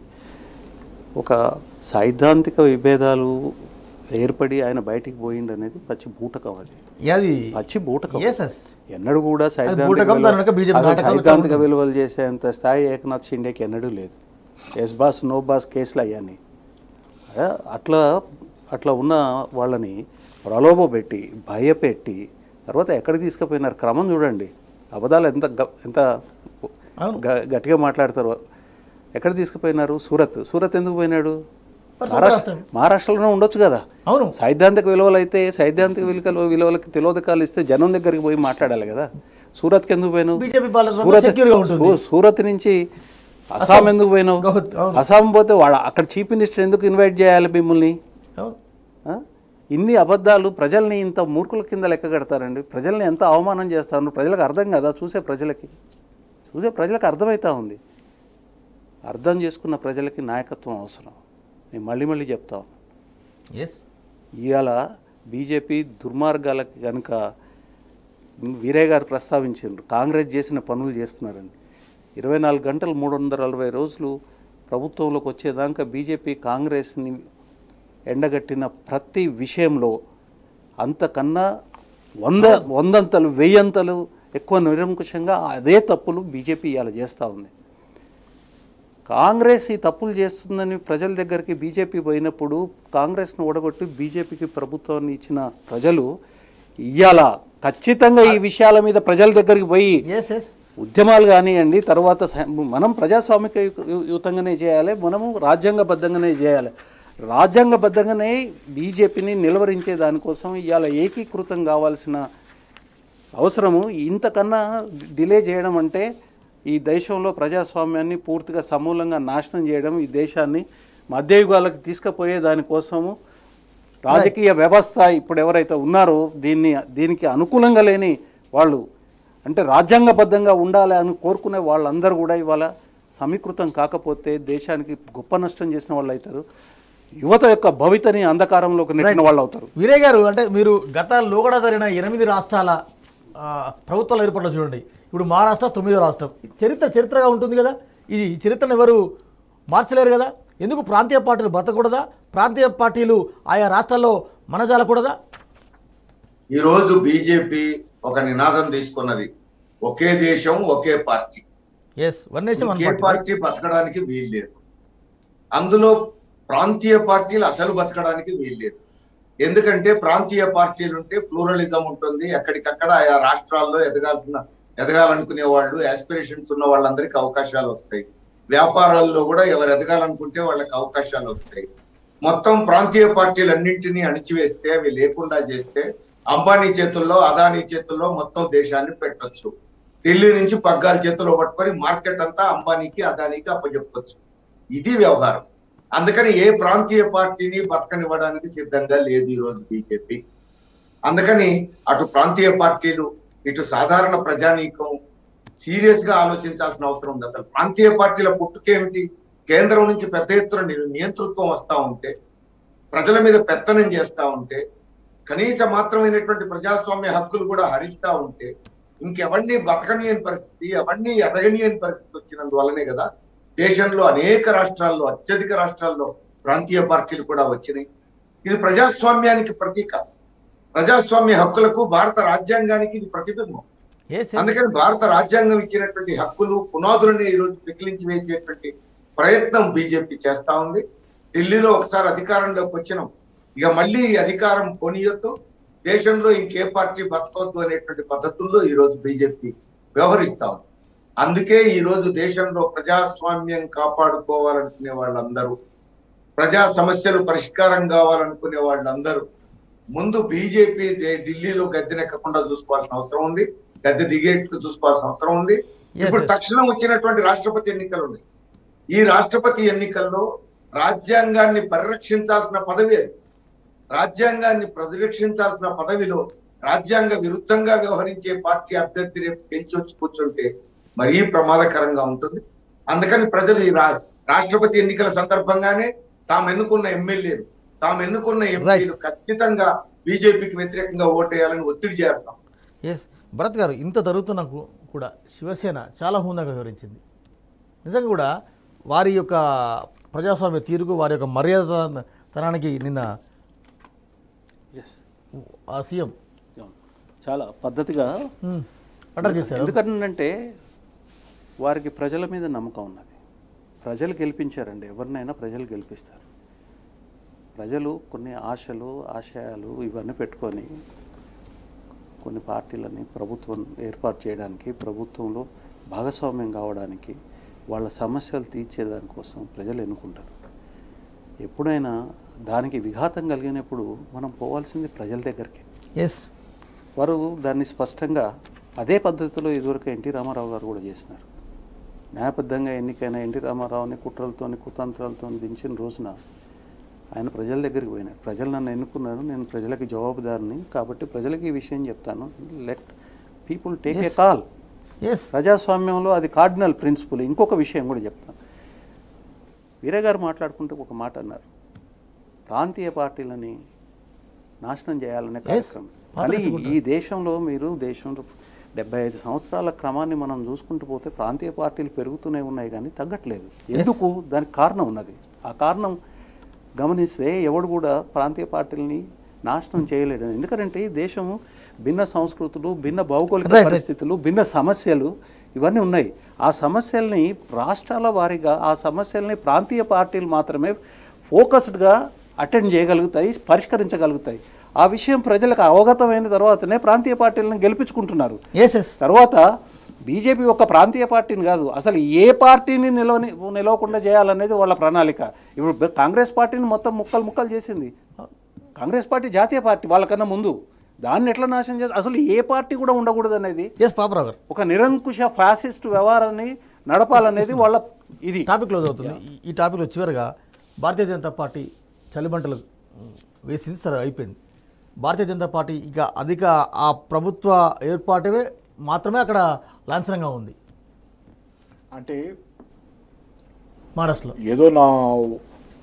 ఒక సైద్ధాంతిక విభేదాలు ఏర్పడి ఆయన బయటికి పోయిండు అనేది పచ్చి బూటకం అది అది పచ్చి బూటకం ఎస్ ఎస్ ఎన్నడూ కూడా సైద్ధాంతిక బూటకం, విలువ- దాని వెనక BJP అసలు నాటకాలు సైద్ధాంతిక విలువలు చేసేంత స్థాయి ఏకనాథ్ షిండేకి ఎన్నడూ లేదు ఎస్ బాస్ నో బాస్ కేసులు అయ్యాని అట్లా అట్లా ఉన్న వాళ్ళని ప్రలోభ పెట్టి భయపెట్టి తర్వాత ఎక్కడికి తీసుకుపోయినారు క్రమం చూడండి అబద్ధాలు ఎంత గ- ఎంత అవును. గ- గట్టిగా మాట్లాడతారు ఎక్కడ తీసుకుపోయినారు సూరత్ సూరత్ ఎందుకు పోయినాడు మరి మహారాష్ట్ర రాష్ట్రం. మహారాష్ట్రలోనే ఉండొచ్చు కదా అవును సైద్ధాంతిక విలువలు అయితే సైద్ధాంతిక విలువలు విలువలకు తిలోదకాలు ఇస్తే జనం దగ్గరికి పోయి మాట్లాడాలి కదా సూరత్కి ఎందుకు పోయినావు బీజేపీ పాలన సూరత్ సెక్యూర్గా ఉంటుంది సూ- సూరత్ నుంచి అస్సాం ఎందుకు పోయినావు గౌహత్, అవును. అస్సాం పోతే వాడు అక్కడ చీఫ్ మినిస్టర్ ఎందుకు ఇన్వైట్ చేయాలి మిమ్మల్ని అవును ఆ? ఇన్ని అబద్ధాలు ప్రజల్ని ఇంత మూర్ఖుల కింద లెక్క కడతారండి ప్రజల్ని ఎంత అవమానం చేస్తారు ప్రజలకు అర్థం కదా చూసే ప్రజలకి చూసే ప్రజలకు అర్థమవుతా ఉంది అర్థం చేసుకున్న ప్రజలకి నాయకత్వం అవసరం నేను మళ్ళీ మళ్ళీ చెప్తా ఉన్నాను ఎస్ ఇవాళ బీజేపీ దుర్మార్గాలకి కనుక వీరయ్య గారు ప్రస్తావించారు కాంగ్రెస్ చేసిన పనులు చేస్తున్నారని ఇరవై నాలుగు గంటలు మూడు వందల అరవై రోజులు ప్రభుత్వంలోకి వచ్చేదాకా బీజేపీ కాంగ్రెస్ని ఎండగట్టిన ప్రతి విషయంలో అంతకన్నా వంద వందంతలు వెయ్యంతలు ఎక్కువ నిరంకుశంగా అదే తప్పులు బీజేపీ ఇవాళ చేస్తూ ఉంది కాంగ్రెస్ ఈ తప్పులు చేస్తుందని ప్రజల దగ్గరికి బీజేపీ పోయినప్పుడు కాంగ్రెస్ను ఓడగొట్టి బీజేపీకి ప్రభుత్వాన్ని ఇచ్చిన ప్రజలు ఇవాళ ఖచ్చితంగా ఈ విషయాల మీద ప్రజల దగ్గరికి పోయి ఎస్ ఎస్ ఉద్యమాలు కానివ్వండి తర్వాత స- మనం ప్రజాస్వామిక యు- యుతంగానే చేయాలి మనము రాజ్యాంగబద్ధంగానే చేయాలి రాజ్యాంగబద్ధంగానే బీజేపీని నిలవరించే దానికోసం ఇవాళ ఏకీకృతం కావాల్సిన అవసరము ఇంతకన్నా డిలే చేయడం అంటే ఈ దేశంలో ప్రజాస్వామ్యాన్ని పూర్తిగా సమూలంగా నాశనం చేయడం ఈ దేశాన్ని మధ్యయుగాలకు తీసుకుపోయే దానికోసము రాజకీయ వ్యవస్థ ఇప్పుడు ఎవరైతే ఉన్నారో దీన్ని దీనికి అనుకూలంగా లేని వాళ్ళు అంటే రాజ్యాంగబద్ధంగా ఉండాలి అని కోరుకునే వాళ్ళందరూ కూడా ఇవాళ సమీకృతం కాకపోతే దేశానికి గొప్ప నష్టం చేసిన వాళ్ళు అవుతారు యువత యొక్క భవితని అంధకారంలోకి నెట్టిన వాళ్ళు అవుతారు వీరయ్య గారు అంటే మీరు గత లోగడ జరిగిన ఎనిమిది రాష్ట్రాల ఆ, ప్రభుత్వాల ఏర్పాట్లు చూడండి ఇప్పుడు మహారాష్ట్ర తొమ్మిదో రాష్ట్రం ఇది చరిత్ర చరిత్రగా ఉంటుంది కదా ఇది ఈ చరిత్రను ఎవరు మార్చలేరు కదా ఎందుకు ప్రాంతీయ పార్టీలు బతకూడదా ప్రాంతీయ పార్టీలు ఆయా రాష్ట్రాల్లో మనజాలకూడదా ఈ రోజు బీజేపీ ఒక నినాదం తీసుకున్నది ఒకే దేశం ఒకే party yes one nation one ఒకే పార్టీ పార్టీ బతకడానికి వీల్లేదు అందులో ప్రాంతీయ పార్టీలు అసలు బతకడానికి వీల్లేదు ఎందుకంటే ప్రాంతీయ పార్టీలు ఉంటే ప్లూరలిజం ఉంటుంది ఎక్కడికక్కడ ఆయా రాష్ట్రాల్లో ఎదగాల్సిన ఎదగాలనుకునే వాళ్ళు ఆస్పిరేషన్స్ ఉన్న వాళ్ళందరికీ అవకాశాలు వస్తాయి వ్యాపారాల్లో కూడా ఎవరు ఎదగాలనుకుంటే వాళ్ళకి అవకాశాలు వస్తాయి మొత్తం ప్రాంతీయ పార్టీలన్నింటినీ అణిచివేస్తే అవి లేకుండా చేస్తే అంబానీ చేతుల్లో అదానీ చేతుల్లో మొత్తం దేశాన్ని పెట్టొచ్చు ఢిల్లీ నుంచి పగ్గాల చేతిలో పట్టుకొని మార్కెట్ అంతా అంబానీకి అదానీకి అప్పచెప్పొచ్చు ఇది వ్యవహారం అందుకని ఏ ప్రాంతీయ పార్టీని బతకనివ్వడానికి సిద్ధంగా లేదు ఈ రోజు బీజేపీ అందుకని అటు ప్రాంతీయ పార్టీలు ఇటు సాధారణ ప్రజానీకం సీరియస్ గా ఆలోచించాల్సిన అవసరం ఉంది అసలు ప్రాంతీయ పార్టీల పుట్టుకేమిటి కేంద్రం నుంచి పెద్ద ఎత్తున ని- నియంతృత్వం వస్తా ఉంటే ప్రజల మీద పెత్తనం చేస్తా ఉంటే కనీస మాత్రమైనటువంటి ప్రజాస్వామ్య హక్కులు కూడా హరిస్తా ఉంటే ఇంకెవరిని బతకనీయని పరిస్థితి ఎవరిని ఎదగనీయని పరిస్థితి వచ్చినందువల్లనే కదా దేశంలో అనేక రాష్ట్రాల్లో అత్యధిక రాష్ట్రాల్లో ప్రాంతీయ పార్టీలు కూడా వచ్చినాయి ఇది ప్రజాస్వామ్యానికి ప్రతీక ప్రజాస్వామ్య హక్కులకు భారత రాజ్యాంగానికి ఇది ప్రతిబింబం ఎస్ అందుకని భారత రాజ్యాంగం ఇచ్చినటువంటి హక్కులు పునాదులని ఈ రోజు పెకిలించి వేసేటువంటి ప్రయత్నం బీజేపీ చేస్తా ఉంది ఢిల్లీలో ఒకసారి అధికారంలోకి వచ్చినాం ఇక మళ్ళీ ఈ అధికారం కొనియొద్దు దేశంలో ఇంకే పార్టీ బతకొద్దు అనేటువంటి పద్ధతుల్లో ఈ రోజు బీజేపీ వ్యవహరిస్తా ఉంది అందుకే ఈ రోజు దేశంలో ప్రజాస్వామ్యం కాపాడుకోవాలనుకునే వాళ్ళందరూ ప్రజా సమస్యలు పరిష్కారం కావాలనుకునే వాళ్ళందరూ ముందు బీజేపీ ఢిల్లీలో గద్దెనెక్కకుండా చూసుకోవాల్సిన అవసరం ఉంది గద్దె దిగేట్టు చూసుకోవాల్సిన అవసరం ఉంది ఇప్పుడు yes. తక్షణం వచ్చినటువంటి రాష్ట్రపతి ఎన్నికలు ఉన్నాయి ఈ రాష్ట్రపతి ఎన్నికల్లో రాజ్యాంగాన్ని పరిరక్షించాల్సిన పదవి అది రాజ్యాంగాన్ని పరిరక్షించాల్సిన పదవిలో రాజ్యాంగ విరుద్ధంగా వ్యవహరించే పార్టీ అభ్యర్థి రేపు గెలిచి వచ్చి కూర్చుంటే మరీ ప్రమాదకరంగా ఉంటుంది అందుకని ప్రజలు ఈ రా- రాష్ట్రపతి ఎన్నికల సందర్భంగానే తాము ఎన్నుకున్న ఎమ్మెల్యేలు తాము ఎన్నుకున్న ఎంపీలు ఖచ్చితంగా బీజేపీకి వ్యతిరేకంగా ఓటేయాలని ఒత్తిడి చేస్తాం ఎస్ భరత్ గారు ఇంత జరుగుతున్నా కూ- కూడా శివసేన చాలా హుందాగా వివరించింది నిజంగా కూడా వారి యొక్క ప్రజాస్వామ్య తీరుకు వారి యొక్క మర్యాద తనానికి నిన్న ఎస్ ఆ సీఎం చాలా పద్ధతిగా అటర్ చేశారు ఎందుకంటే వారికి ప్రజల మీద నమ్మకం ఉన్నది ప్రజలు గెలిపించారండి ఎవరినైనా ప్రజలు గెలిపిస్తారు ప్రజలు కొన్ని ఆశలు ఆశయాలు ఇవన్నీ పెట్టుకొని కొన్ని పార్టీలని ప్రభుత్వం ఏర్పాటు చేయడానికి ప్రభుత్వంలో భాగస్వామ్యం కావడానికి వాళ్ళ సమస్యలు తీర్చేదానికోసం ప్రజలు ఎన్నుకుంటారు ఎప్పుడైనా దానికి విఘాతం కలిగినప్పుడు మనం పోవాల్సింది ప్రజల దగ్గరికి ఎస్ వారు దాన్ని స్పష్టంగా అదే పద్ధతిలో ఇదివరకు ఎన్టీ రామారావు గారు కూడా చేసినారు న్యాయబద్ధంగా ఎన్నికైన ఎన్టీ రామారావుని కుట్రలతోని కుతంత్రాలతో దించిన రోజున ఆయన ప్రజల దగ్గరికి పోయినారు ప్రజలు నన్ను ఎన్నుకున్నారు నేను ప్రజలకి జవాబుదారిని కాబట్టి ప్రజలకి ఈ విషయం చెప్తాను let people take a call yes ప్రజాస్వామ్యంలో అది కార్డినల్ ప్రిన్సిపల్ ఇంకొక విషయం కూడా చెప్తాను వీరే గారు మాట్లాడుకుంటూ ఒక మాట అన్నారు ప్రాంతీయ పార్టీలని నాశనం చేయాలనే కార్యక్రమం కానీ ఈ దేశంలో మీరు దేశంలో డెబ్బై ఐదు సంవత్సరాల క్రమాన్ని మనం చూసుకుంటూ పోతే ప్రాంతీయ పార్టీలు పెరుగుతూనే ఉన్నాయి కానీ తగ్గట్లేదు ఎందుకు దానికి కారణం ఉన్నది ఆ కారణం గమనిస్తే ఎవడు కూడా ప్రాంతీయ పార్టీలని నాశనం చేయలేడు ఎందుకంటే ఈ దేశం భిన్న సంస్కృతులు భిన్న భౌగోళిక Right, right. పరిస్థితులు భిన్న సమస్యలు ఇవన్నీ ఉన్నాయి ఆ సమస్యల్ని రాష్ట్రాల వారీగా ఆ సమస్యల్ని ప్రాంతీయ పార్టీలు మాత్రమే ఫోకస్డ్గా అటెండ్ చేయగలుగుతాయి పరిష్కరించగలుగుతాయి ఆ విషయం ప్రజలకు అవగతమైన తర్వాతనే ప్రాంతీయ పార్టీలను గెలిపించుకుంటున్నారు ఎస్ ఎస్ తర్వాత బీజేపీ ఒక ప్రాంతీయ పార్టీని కాదు అసలు ఏ పార్టీని నిలవని నిలవకుండా చేయాలనేది వాళ్ళ ప్రణాళిక ఇప్పుడు బ- కాంగ్రెస్ పార్టీని మొత్తం ముక్కలు ముక్కలు చేసింది కాంగ్రెస్ పార్టీ జాతీయ పార్టీ వాళ్ళకన్నా ముందు దాన్ని ఎట్లా నాశనం చేసి అసలు ఏ పార్టీ కూడా ఉండకూడదు అనేది ఎస్ పాపరావు గారు ఒక నిరంకుశ ఫ్యాసిస్ట్ వ్యవహారాన్ని నడపాలనేది వాళ్ళ ఇది టాపిక్ క్లోజ్ అవుతుంది ఈ- ఈ టాపిక్లో చివరిగా భారతీయ జనతా పార్టీ చలిమంటలు ఉమ్, వేసింది సరే అయిపోయింది భారతీయ జనతా పార్టీ ఇక అధిక ఆ ప్రభుత్వ ఏర్పాటే మాత్రమే అక్కడ లాంఛనంగా ఉంది అంటే మహారాష్ట్రలో ఏదో నా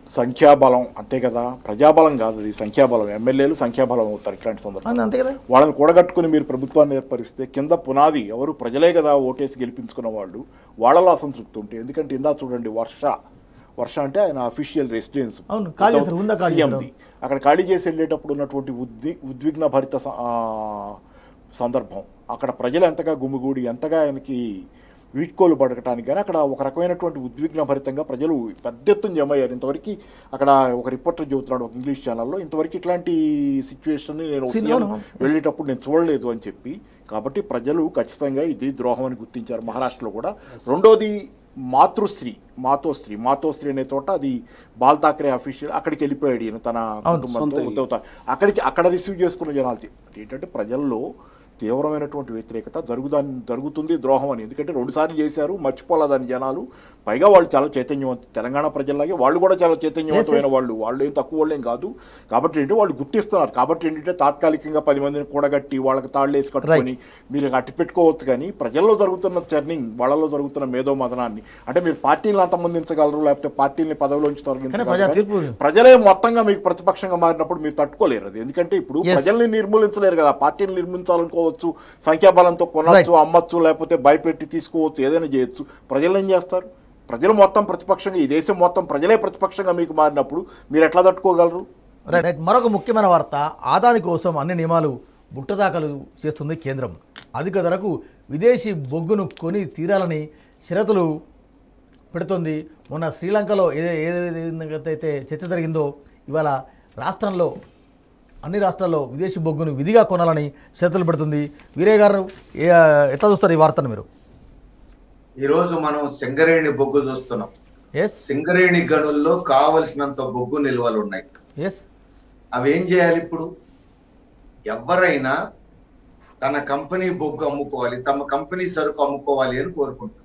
సంఖ్యాబలం అంతే కదా ప్రజాబలం కాదు అది సంఖ్యాబలం ఎమ్మెల్యేలు సంఖ్యాబలం అవుతారు ఇట్లాంటి సందర్భం అవును, అంతే కదా వాళ్ళని కూడగట్టుకుని మీరు ప్రభుత్వాన్ని ఏర్పరిస్తే కింద పునాది ఎవరు ప్రజలే కదా ఓటేసి గెలిపించుకున్న వాళ్ళు వాళ్ళలో అసంతృప్తి ఉంటే ఎందుకంటే ఇందా చూడండి వర్ష వర్ష అంటే ఆయన అఫీషియల్ రెసిడెన్స్ అవును, ఖాళీ చేశారు, ఉందా ఖాళీ చేశారు? సీఎంది అక్కడ ఖాళీ చేసి వెళ్ళేటప్పుడు ఉన్నటువంటి ఉద్వి ఉద్విగ్న భరిత స- ఆ, సందర్భం అక్కడ ప్రజలు ఎంతగా గుమిగూడి ఎంతగా ఆయనకి వీడ్కోలు పడకటానికి కానీ అక్కడ ఒక రకమైనటువంటి ఉద్విగ్న భరితంగా ప్రజలు పెద్ద ఎత్తున జమ అయ్యారు ఇంతవరకు అక్కడ ఒక రిపోర్టర్ చెబుతున్నాడు ఒక ఇంగ్లీష్ ఛానల్లో ఇంతవరకు ఇట్లాంటి సిచ్యువేషన్ నేను ఒక Scene సీఎం అవును. వెళ్ళేటప్పుడు నేను చూడలేదు అని చెప్పి కాబట్టి ప్రజలు ఖచ్చితంగా ఇది ద్రోహం అని గుర్తించారు మహారాష్ట్రలో కూడా రెండోది మాతృశ్రీ మాతోశ్రీ మాతోశ్రీ అనే చోట అది బాల్ ఠాక్రే అఫీషియల్ అక్కడికి వెళ్ళిపోయాడు ఈయన తన కుటుంబంతో ఉద్ధవ్ ఠాక్రే. అక్కడికి అక్కడ రిసీవ్ చేసుకున్న జనాలు ఏంటంటే ప్రజల్లో తీవ్రమైనటువంటి వ్యతిరేకత జరుగుదాని జరుగుతుంది ద్రోహం అని ఎందుకంటే రెండుసార్లు చేశారు మర్చిపోలేదని జనాలు పైగా వాళ్ళు చాలా చైతన్యవంత తెలంగాణ ప్రజల్లాగే వాళ్ళు కూడా చాలా చైతన్యవంతమైన వాళ్ళు వాళ్ళు ఏం తక్కువ వాళ్ళేం కాదు కాబట్టి ఏంటంటే వాళ్ళు గుర్తిస్తున్నారు కాబట్టి ఏంటంటే తాత్కాలికంగా పది మందిని కూడగట్టి వాళ్ళకి తాళ్ళేసి కట్టుకొని మీరు అట్టి పెట్టుకోవచ్చు కానీ ప్రజల్లో జరుగుతున్న చర్నింగ్ వాళ్ళలో జరుగుతున్న మేధో మదనాన్ని అంటే మీరు పార్టీలను అంతమందించగలరు లేకపోతే పార్టీని పదవిలోంచి ప్రజా తొలగించగలరు తీర్పు- కానీ ప్రజలే మొత్తంగా మీకు ప్రతిపక్షంగా మారినప్పుడు మీరు తట్టుకోలేరు అది ఎందుకంటే ఇప్పుడు Yes. ప్రజల్ని నిర్మూలించలేరు కదా పార్టీని నిర్మించాలనుకోవచ్చు సంఖ్యాబలంతో కొనవచ్చు అమ్మచ్చు లేకపోతే భయపెట్టి తీసుకోవచ్చు ఏదైనా చేయొచ్చు ప్రజలు ఏం చేస్తారు ప్రజలు మొత్తం ప్రతిపక్షంగా ఈ దేశం మొత్తం ప్రజలే ప్రతిపక్షంగా మీకు మారినప్పుడు మీరు ఎట్లా తట్టుకోగలరు రైట్ రైట్ మరొక ముఖ్యమైన వార్త ఆదాని కోసం అన్ని నియమాలు బుట్టదాఖలు చేస్తుంది కేంద్రం అధిక ధరకు విదేశీ బొగ్గును కొని తీరాలని షరతులు పెడుతుంది మొన్న శ్రీలంకలో ఏ ఏదైతే చర్చ జరిగిందో ఇవాళ రాష్ట్రంలో అన్ని రాష్ట్రాల్లో విదేశీ బొగ్గును విధిగా కొనాలని షరతులు పెడుతుంది వీరయ్య గారు ఏ- ఎట్లా చూస్తారు ఈ వార్తను మీరు ఈ రోజు మనం సింగరేణి బొగ్గు చూస్తున్నాం ఎస్ సింగరేణి గనుల్లో కావలసినంత బొగ్గు నిల్వలు ఉన్నాయి ఎస్ అవి ఏం చేయాలి ఇప్పుడు ఎవరైనా తన కంపెనీ బొగ్గు అమ్ముకోవాలి తమ కంపెనీ సరుకు అమ్ముకోవాలి అని కోరుకుంటారు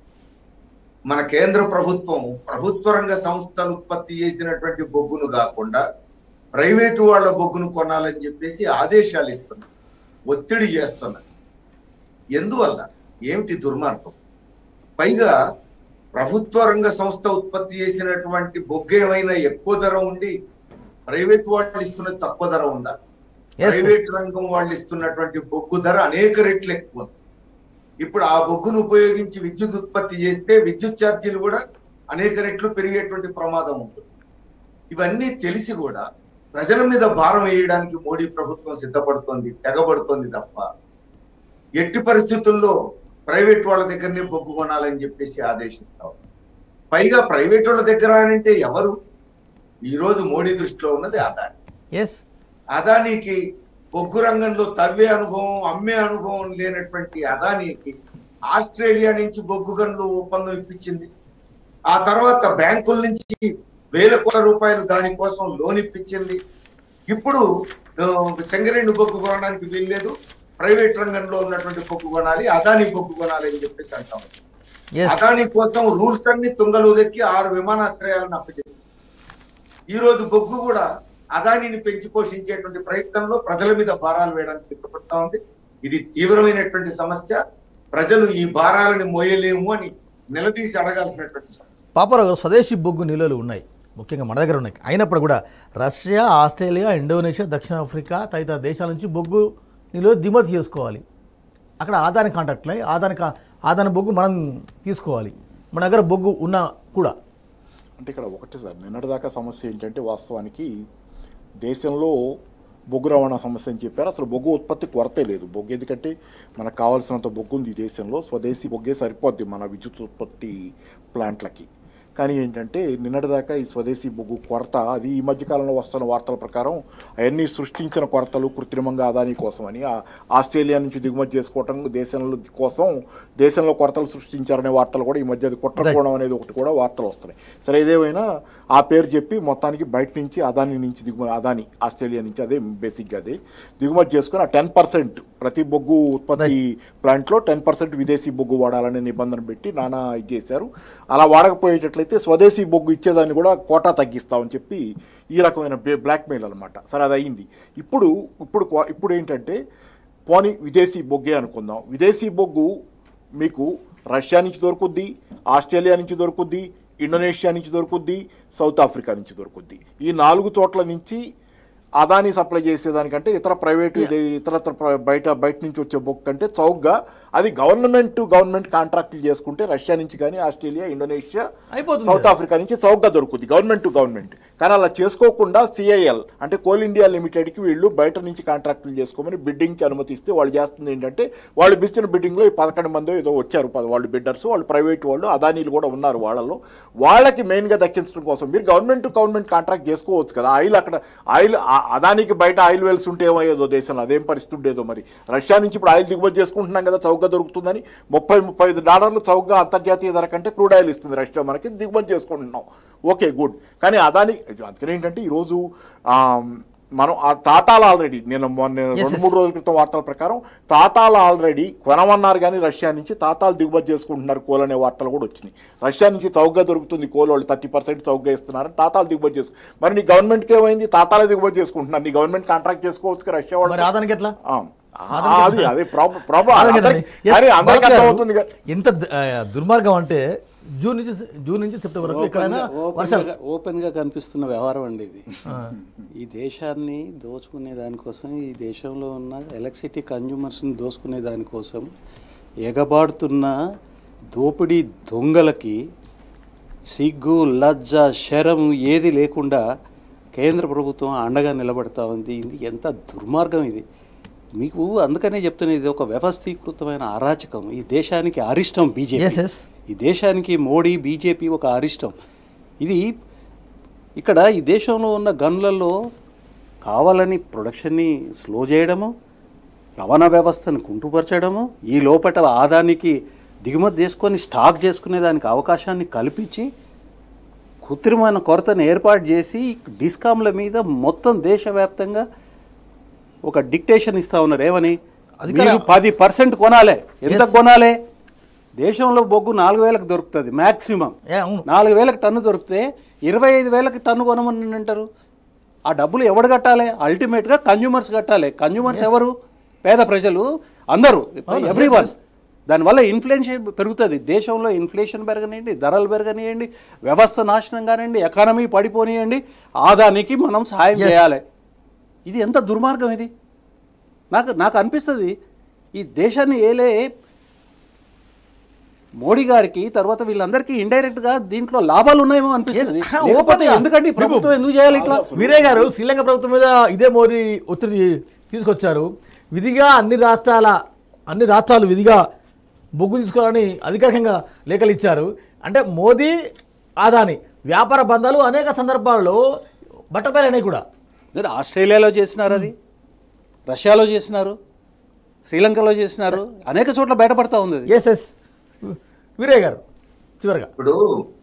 మన కేంద్ర ప్రభుత్వం ప్రభుత్వ రంగ సంస్థలు ఉత్పత్తి చేసినటువంటి బొగ్గును కాకుండా ప్రైవేటు వాళ్ళ బొగ్గును కొనాలని చెప్పేసి ఆదేశాలు ఇస్తున్నారు ఒత్తిడి చేస్తున్నారు ఎందువల్ల ఏమిటి దుర్మార్గం పైగా ప్రభుత్వ రంగ సంస్థ ఉత్పత్తి చేసినటువంటి బొగ్గు ఏమైనా ఎక్కువ ధర ఉండి ప్రైవేట్ వాళ్ళు ఇస్తున్న తక్కువ ధర ఉందా Yes, sir. ప్రైవేట్ రంగం వాళ్ళు ఇస్తున్నటువంటి బొగ్గు ధర అనేక రెట్లు ఎక్కువ ఉంది. ఇప్పుడు ఆ బొగ్గును ఉపయోగించి విద్యుత్ ఉత్పత్తి చేస్తే విద్యుత్ ఛార్జీలు కూడా అనేక రెట్లు పెరిగేటువంటి ప్రమాదం ఉంటుంది ఇవన్నీ తెలిసి కూడా ప్రజల మీద భారం వేయడానికి మోడీ ప్రభుత్వం సిద్ధపడుతోంది తెగబడుతోంది తప్ప ఎట్టి పరిస్థితుల్లో ప్రైవేట్ వాళ్ళ దగ్గరనే బొగ్గు కొనాలని చెప్పేసి ఆదేశిస్తాం పైగా ప్రైవేట్ వాళ్ళ దగ్గర అని అంటే ఎవరు ఈ రోజు మోడీ దృష్టిలో ఉన్నది అదాని ఎస్ అదానికి బొగ్గు రంగంలో తవ్వే అనుభవం అమ్మే అనుభవం లేనటువంటి అదానికి ఆస్ట్రేలియా నుంచి బొగ్గు గనులు ఒప్పందం ఇప్పించింది ఆ తర్వాత బ్యాంకుల నుంచి వేల కోట్ల రూపాయలు దానికోసం లోన్ ఇప్పించింది ఇప్పుడు ఆ, సింగరేణి బొగ్గు కొనడానికి వీల్లేదు ప్రైవేట్ రంగంలో ఉన్నటువంటి బొగ్గు కొనాలి అదాని బొగ్గు కొనాలి అని చెప్పేసి అంటాం ఎస్ అదాని కోసం రూల్స్ అన్ని తుంగలు దక్కి ఆరు విమానాశ్రయాలను అప్పచెప్పింది ఈ రోజు బొగ్గు కూడా అదానిని పెంచి పోషించేటువంటి ప్రయత్నంలో ప్రజల మీద భారాలు వేయడానికి సిద్ధపడతా ఉంది ఇది తీవ్రమైనటువంటి సమస్య ప్రజలు ఈ భారాలని మోయలేము అని నిలదీసి అడగాల్సినటువంటి సమస్య పాపరావు గారు స్వదేశీ బొగ్గు నిల్వలు ఉన్నాయి ముఖ్యంగా మన దగ్గర ఉన్నాయి అయినప్పుడు కూడా రష్యా ఆస్ట్రేలియా ఇండోనేషియా దక్షిణాఫ్రికా తదితర దేశాల నుంచి బొగ్గు నిల్వ దిగుమతి చేసుకోవాలి అక్కడ ఆదాని కాంట్రాక్ట్లు అయి ఆదాని కా ఆదాని బొగ్గు మనం తీసుకోవాలి మన దగ్గర బొగ్గు ఉన్నా కూడా అంటే ఇక్కడ ఒకటి సార్ నిన్నటిదాకా సమస్య ఏంటంటే వాస్తవానికి దేశంలో బొగ్గు రవాణా సమస్య అని చెప్పారు అసలు బొగ్గు ఉత్పత్తి కొరతే లేదు బొగ్గు ఎందుకంటే మనకు కావాల్సినంత బొగ్గు ఉంది ఈ దేశంలో స్వదేశీ బొగ్గే సరిపోద్ది మన విద్యుత్ ఉత్పత్తి ప్లాంట్లకి కానీ ఏంటంటే నిన్నటిదాకా ఈ స్వదేశీ బొగ్గు కొరత అది ఈ మధ్యకాలంలో వస్తున్న వార్తల ప్రకారం అవన్నీ సృష్టించిన కొరతలు కృత్రిమంగా ఆదాని కోసం అని ఆ- ఆస్ట్రేలియా నుంచి దిగుమతి చేసుకోవటం దేశంలో కోసం దేశంలో కొరతలు సృష్టించారనే వార్తలు కూడా ఈ మధ్య అది కుట్రకోవడం అనేది ఒకటి కూడా వార్తలు వస్తున్నాయి సరే ఏదేమైనా ఆ పేరు చెప్పి మొత్తానికి బయట నుంచి అదాని నుంచి దిగుమతి అదాని ఆస్ట్రేలియా నుంచి అదే బేసిక్గా అదే దిగుమతి చేసుకుని ఆ టెన్ పర్సెంట్ ప్రతి బొగ్గు ఉత్పత్తి ప్లాంట్లో టెన్ పర్సెంట్ విదేశీ బొగ్గు వాడాలనే నిబంధన పెట్టి నానా ఇది చేశారు అలా వాడకపోయేటట్లయితే స్వదేశీ బొగ్గు ఇచ్చేదాన్ని కూడా కోటా తగ్గిస్తామని చెప్పి ఈ రకమైన బ్లాక్మెయిల్ అనమాట సరే అది అయింది ఇప్పుడు ఇప్పుడు కో- ఇప్పుడు ఏంటంటే పోనీ విదేశీ బొగ్గే అనుకుందాం విదేశీ బొగ్గు మీకు రష్యా నుంచి దొరుకుద్ది ఆస్ట్రేలియా నుంచి దొరుకుద్ది ఇండోనేషియా నుంచి దొరుకుద్ది సౌత్ ఆఫ్రికా నుంచి దొరుకుద్ది ఈ నాలుగు చోట్ల నుంచి అదాని సప్లై చేసేదానికంటే ఇతర ప్రైవేట్ ఇది ఇతరత్ర ప్ర- బయట బయట నుంచి వచ్చే బుక్ కంటే చౌకగా అది గవర్నమెంట్ గవర్నమెంట్ కాంట్రాక్టులు చేసుకుంటే రష్యా నుంచి కానీ ఆస్ట్రేలియా ఇండోనేషియా అయిపోతుంది సౌత్ ఆఫ్రికా నుంచి చౌకగా దొరుకుద్ది గవర్నమెంట్ టు గవర్నమెంట్ కానీ అలా చేసుకోకుండా సిఐఎల్ అంటే కోల్ ఇండియా లిమిటెడ్కి వీళ్ళు బయట నుంచి కాంట్రాక్టులు చేసుకోమని బిడ్డింగ్కి అనుమతిస్తే వాళ్ళు చేస్తుంది ఏంటంటే వాళ్ళు పిలిచిన బిడ్డింగ్లో ఈ పదకొండు మంది ఏదో వచ్చారు పద- వాళ్ళు బిడ్డర్స్ వాళ్ళు ప్రైవేట్ వాళ్ళు అదానీలు కూడా ఉన్నారు వాళ్ళలో వాళ్ళకి మెయిన్గా దక్కించడం కోసం మీరు గవర్నమెంట్ టు గవర్నమెంట్ కాంట్రాక్ట్ చేసుకోవచ్చు కదా ఆయిల్ అక్కడ ఆయిల్ ఆ- అదానికి బయట ఆయిల్ వెల్స్ ఉంటే ఏమయ్యేదో దేశంలో అదేం పరిస్థితి ఉండేదో మరి రష్యా నుంచి ఇప్పుడు ఆయిల్ దిగుబడి చేసుకుంటున్నాం కదా చౌకగా దొరుకుతుందని ముప్పై ముప్పై ఐదు డాలర్లు చౌకగా అంతర్జాతీయ ధర కంటే క్రూడ్ ఆయిల్ ఇస్తుంది రష్యా మనకి దిగుబడి చేసుకుంటున్నాం ఓకే గుడ్ కానీ అదాని అందుకని ఏంటంటే ఈరోజు ఆ, మనం ఆ తాతాలు ఆల్రెడీ నేను మొన్న రెండు మూడు రోజుల క్రితం వార్తల ప్రకారం తాతాలు ఆల్రెడీ కొనమన్నారు కానీ రష్యా నుంచి తాతాలు దిగుబడి చేసుకుంటున్నారు కోల్ అనే వార్తలు కూడా వచ్చినాయి రష్యా నుంచి చౌకగా దొరుకుతుంది కోల్ వాళ్ళు థర్టీ పర్సెంట్ చౌకగా ఇస్తున్నారని తాతాలు దిగుబడి చేసుకు మరి నీ గవర్నమెంట్కి ఏమైంది తాతాలే దిగుబడి చేసుకుంటున్నారు నీ గవర్నమెంట్ కాంట్రాక్ట్ చేసుకోవచ్చు కదా రష్యా వాళ్ళు మరి ఆదానికి ఎట్లా ఆ, ఆ, అది అదే ప్రాబ్లం ప్రాబ్లం ఆదానికి ఎట్లా? అందరికి Yes, అరే అందరికీ భరత్ గారు, అర్థమవుతుంది కదా ఎంత ద- ఆ, దుర్మార్గం అంటే జూన్ నుంచి జూన్ నుంచి సెప్టెంబర్ వరకు ఎక్కడైనా వర్షాలు ఓపెన్గా ఓపెన్గా కనిపిస్తున్న వ్యవహారం అండి ఇది ఈ దేశాన్ని దోచుకునే దానికోసం ఈ దేశంలో ఉన్న ఎలక్ట్రిసిటీ కన్జ్యూమర్స్ని దోచుకునే దానికోసం ఎగబాడుతున్న దోపిడీ దొంగలకి సిగ్గు లజ్జ శరం ఏది లేకుండా కేంద్ర ప్రభుత్వం అండగా నిలబడతా ఉంది ఇది ఎంత దుర్మార్గం ఇది మీకు అందుకనే చెప్తున్నా ఇది ఒక వ్యవస్థీకృతమైన అరాచకం ఈ దేశానికి అరిష్టం Yes, బీజేపీ yes. ఈ దేశానికి మోడీ బీజేపీ ఒక అరిష్టం ఇది ఇక్కడ ఈ దేశంలో ఉన్న గన్లలో కావాలని ప్రొడక్షన్ని స్లో చేయడము రవాణా వ్యవస్థను కుంటుపరచడము ఈ లోపల ఆదానికి దిగుమతి చేసుకొని స్టాక్ చేసుకునే దానికి అవకాశాన్ని కల్పించి కృత్రిమైన కొరతను ఏర్పాటు చేసి డిస్కామ్ల మీద మొత్తం దేశవ్యాప్తంగా ఒక డిక్టేషన్ ఇస్తా ఉన్నారు ఏమని అధికార- మీరు పది పర్సెంట్ కొనాలి ఎంత కొనాలి దేశంలో బొగ్గు నాలుగు వేలకు దొరుకుతుంది మ్యాక్సిమం ఏ, అవును నాలుగు వేలకు టన్ను దొరికితే ఇరవై ఐదు వేలకు టన్ను కొనమని అంటారు ఆ డబ్బులు ఎవడు కట్టాలి అల్టిమేట్గా కన్జ్యూమర్స్ కట్టాలి కన్జ్యూమర్స్ ఎవరు పేద ప్రజలు అందరూ ఎవ్రీ వన్ దానివల్ల ఇన్ఫ్లేషన్ పెరుగుతుంది దేశంలో ఇన్ఫ్లేషన్ పెరగనియండి ధరలు పెరగనియండి వ్యవస్థ నాశనం కానివ్వండి ఎకానమీ పడిపోనియండి ఆదానికి మనం సహాయం చేయాలి ఇది ఎంత దుర్మార్గం ఇది నాకు నాకు అనిపిస్తుంది ఈ దేశాన్ని ఏలే మోడీ గారికి తర్వాత వీళ్ళందరికీ ఇండైరెక్ట్ గా దీంట్లో లాభాలు ఉన్నాయేమో అనిపిస్తుంది Yes. Ah, లేకపోతే open గా. ఎందుకంటే ఈ ప్రభుత్వం ఎందుకు చేయాలి ఇట్లా వీరే గారు శ్రీలంక ప్రభుత్వం మీద ఇదే మోడీ ఒత్తిడి తీసుకొచ్చారు విధిగా అన్ని రాష్ట్రాల అన్ని రాష్ట్రాలు విధిగా బొగ్గు తీసుకోవాలని అధికారికంగా లేఖలు ఇచ్చారు అంటే మోదీ ఆదాని వ్యాపార బంధాలు అనేక సందర్భాల్లో బట్టబయలైనాయి కూడా మరి ఆస్ట్రేలియాలో చేసినారు అది రష్యాలో చేసినారు శ్రీలంకలో చేసినారు అనేక చోట్ల బయటపడతా ఉంది అది. ఎస్ ఎస్ వీరే గారు చివరిగా ఇప్పుడు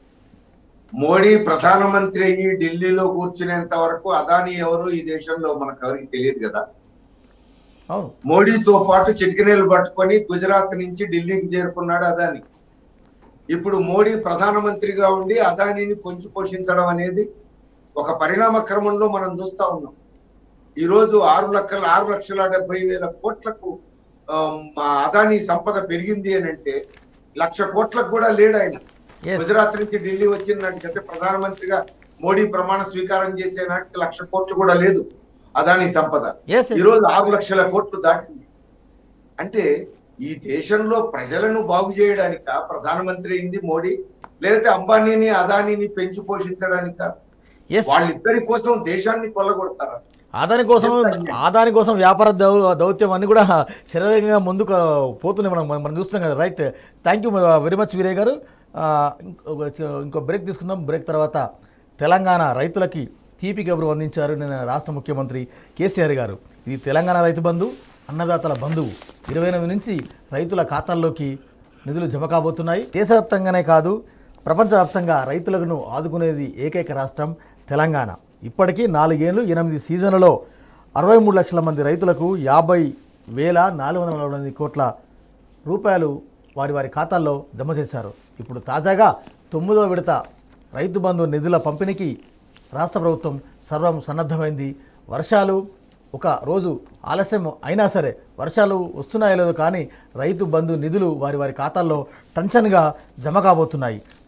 మోడీ ప్రధానమంత్రి అయ్యి ఢిల్లీలో కూర్చునేంత వరకు అదాని ఎవరు ఈ దేశంలో మనకు ఎవరికి తెలియదు కదా అవును మోడీతో పాటు చిటికనీళ్ళు పట్టుకొని గుజరాత్ నుంచి ఢిల్లీకి చేరుకున్నాడు అదాని ఇప్పుడు మోడీ ప్రధానమంత్రిగా ఉండి అదానిని పొంచి పోషించడం అనేది ఒక పరిణామ క్రమంలో మనం చూస్తా ఉన్నాం ఈ రోజు ఆరు లక్షల ఆరు లక్షల డెబ్బై వేల కోట్లకు ఆ, మా అదాని సంపద పెరిగింది అని అంటే లక్ష కోట్లకు కూడా లేడు ఆయన Yes. గుజరాత్ నుంచి ఢిల్లీ వచ్చిన నాటికంటే ప్రధానమంత్రిగా మోడీ ప్రమాణ స్వీకారం చేసే నాటికి లక్ష కోట్లు కూడా లేదు అదాని సంపద Yes, yes. ఈ రోజు ఆరు లక్షల కోట్లు దాటింది అంటే ఈ దేశంలో ప్రజలను బాగు చేయడానిక ప్రధానమంత్రి అయింది మోడీ లేకపోతే అంబానీని అదానీని పెంచి పోషించడానిక ఎస్ వాళ్ళిద్దరి కోసం దేశాన్ని కొల్లగొడతారా ఆదాని కోసం ఆదాని కోసం వ్యాపార దౌ దౌత్యం అన్ని కూడా శరీరంగా ముందుకు పోతున్నాయి మనం మనం చూస్తున్నాం కదా right thank you very much Veeraiah garu ఆ, ఇంకో ఇంకో బ్రేక్ తీసుకుందాం బ్రేక్ తర్వాత తెలంగాణ రైతులకి తీపి కబురు అందించారు నిన్న రాష్ట్ర ముఖ్యమంత్రి కేసీఆర్ గారు ఇది తెలంగాణ రైతు బంధు అన్నదాతల బంధువు ఇరవై ఎనిమిది నుంచి రైతుల ఖాతాల్లోకి నిధులు జమ కాబోతున్నాయి దేశవ్యాప్తంగానే కాదు ప్రపంచవ్యాప్తంగా రైతులను ఆదుకునేది ఏకైక రాష్ట్రం తెలంగాణ ఇప్పటికీ నాలుగేళ్లు ఎనిమిది సీజన్లలో అరవై మూడు లక్షల మంది రైతులకు యాభై వేల నాలుగు వందల నలభై ఎనిమిది కోట్ల రూపాయలు వారి వారి ఖాతాల్లో జమ చేశారు ఇప్పుడు తాజాగా తొమ్మిదవ విడత రైతు బంధు నిధుల పంపిణీకి రాష్ట్ర ప్రభుత్వం సర్వం సన్నద్ధమైంది వర్షాలు ఒక రోజు ఆలస్యం అయినా సరే వర్షాలు వస్తున్నాయో లేదో కానీ రైతు బంధు నిధులు వారి వారి ఖాతాల్లో టెన్షన్గా జమ కాబోతున్నాయి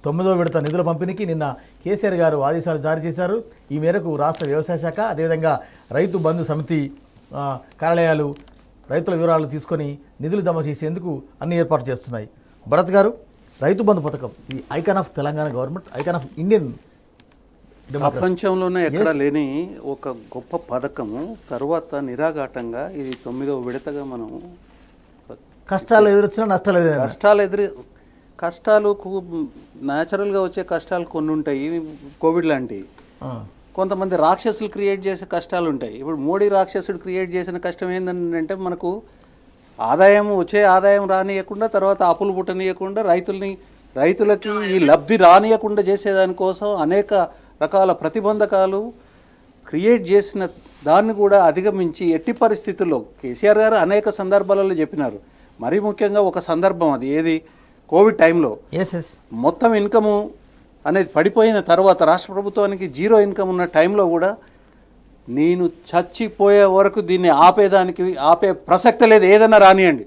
తొమ్మిదో విడత నిధుల పంపిణీకి నిన్న కేసీఆర్ గారు ఆదేశాలు జారీ చేశారు ఈ మేరకు రాష్ట్ర వ్యవసాయ శాఖ అదేవిధంగా రైతు బంధు సమితి ఆ, కార్యాలయాలు రైతుల వివరాలు తీసుకొని నిధులు జమ చేసేందుకు అన్ని ఏర్పాటు చేస్తున్నాయి భరత్ గారు రైతు బంధు పథకం ఇది icon of Telangana government icon of Indian democracy ప్రపంచంలోనే ఎక్కడ Yes. లేని ఒక గొప్ప పథకము తర్వాత నిరాఘాటంగా ఇది తొమ్మిదవ విడతగా మనం కష్టాలు ఎదురొచ్చినా నష్టాలు ఎదురైనా కష్టాలు ఎదురు కష్టాలు న్యాచురల్గా వచ్చే కష్టాలు కొన్ని ఉంటాయి కోవిడ్ లాంటివి ఆ, కొంతమంది రాక్షసులు క్రియేట్ చేసే కష్టాలు ఉంటాయి ఇప్పుడు మోడీ రాక్షసుడు క్రియేట్ చేసిన కష్టం ఏంటంటే మనకు ఆదాయం వచ్చే ఆదాయం రానియకుండా తర్వాత అప్పులు పుట్టనీయకుండా రైతుల్ని రైతులకి ఈ లబ్ధి రానియకుండా చేసేదానికోసం అనేక రకాల ప్రతిబంధకాలు క్రియేట్ చేసిన దాన్ని కూడా అధిగమించి ఎట్టి పరిస్థితుల్లో కేసీఆర్ గారు అనేక సందర్భాలలో చెప్పినారు మరీ ముఖ్యంగా ఒక సందర్భం అది ఏది కోవిడ్ టైంలో ఎస్ ఎస్ మొత్తం ఇన్కము అనేది పడిపోయిన తర్వాత రాష్ట్ర ప్రభుత్వానికి జీరో ఇన్కమ్ ఉన్న టైంలో కూడా నేను చచ్చిపోయే వరకు దీన్ని ఆపేదానికి ఆపే ప్రసక్తి లేదు ఏదైనా రానియండి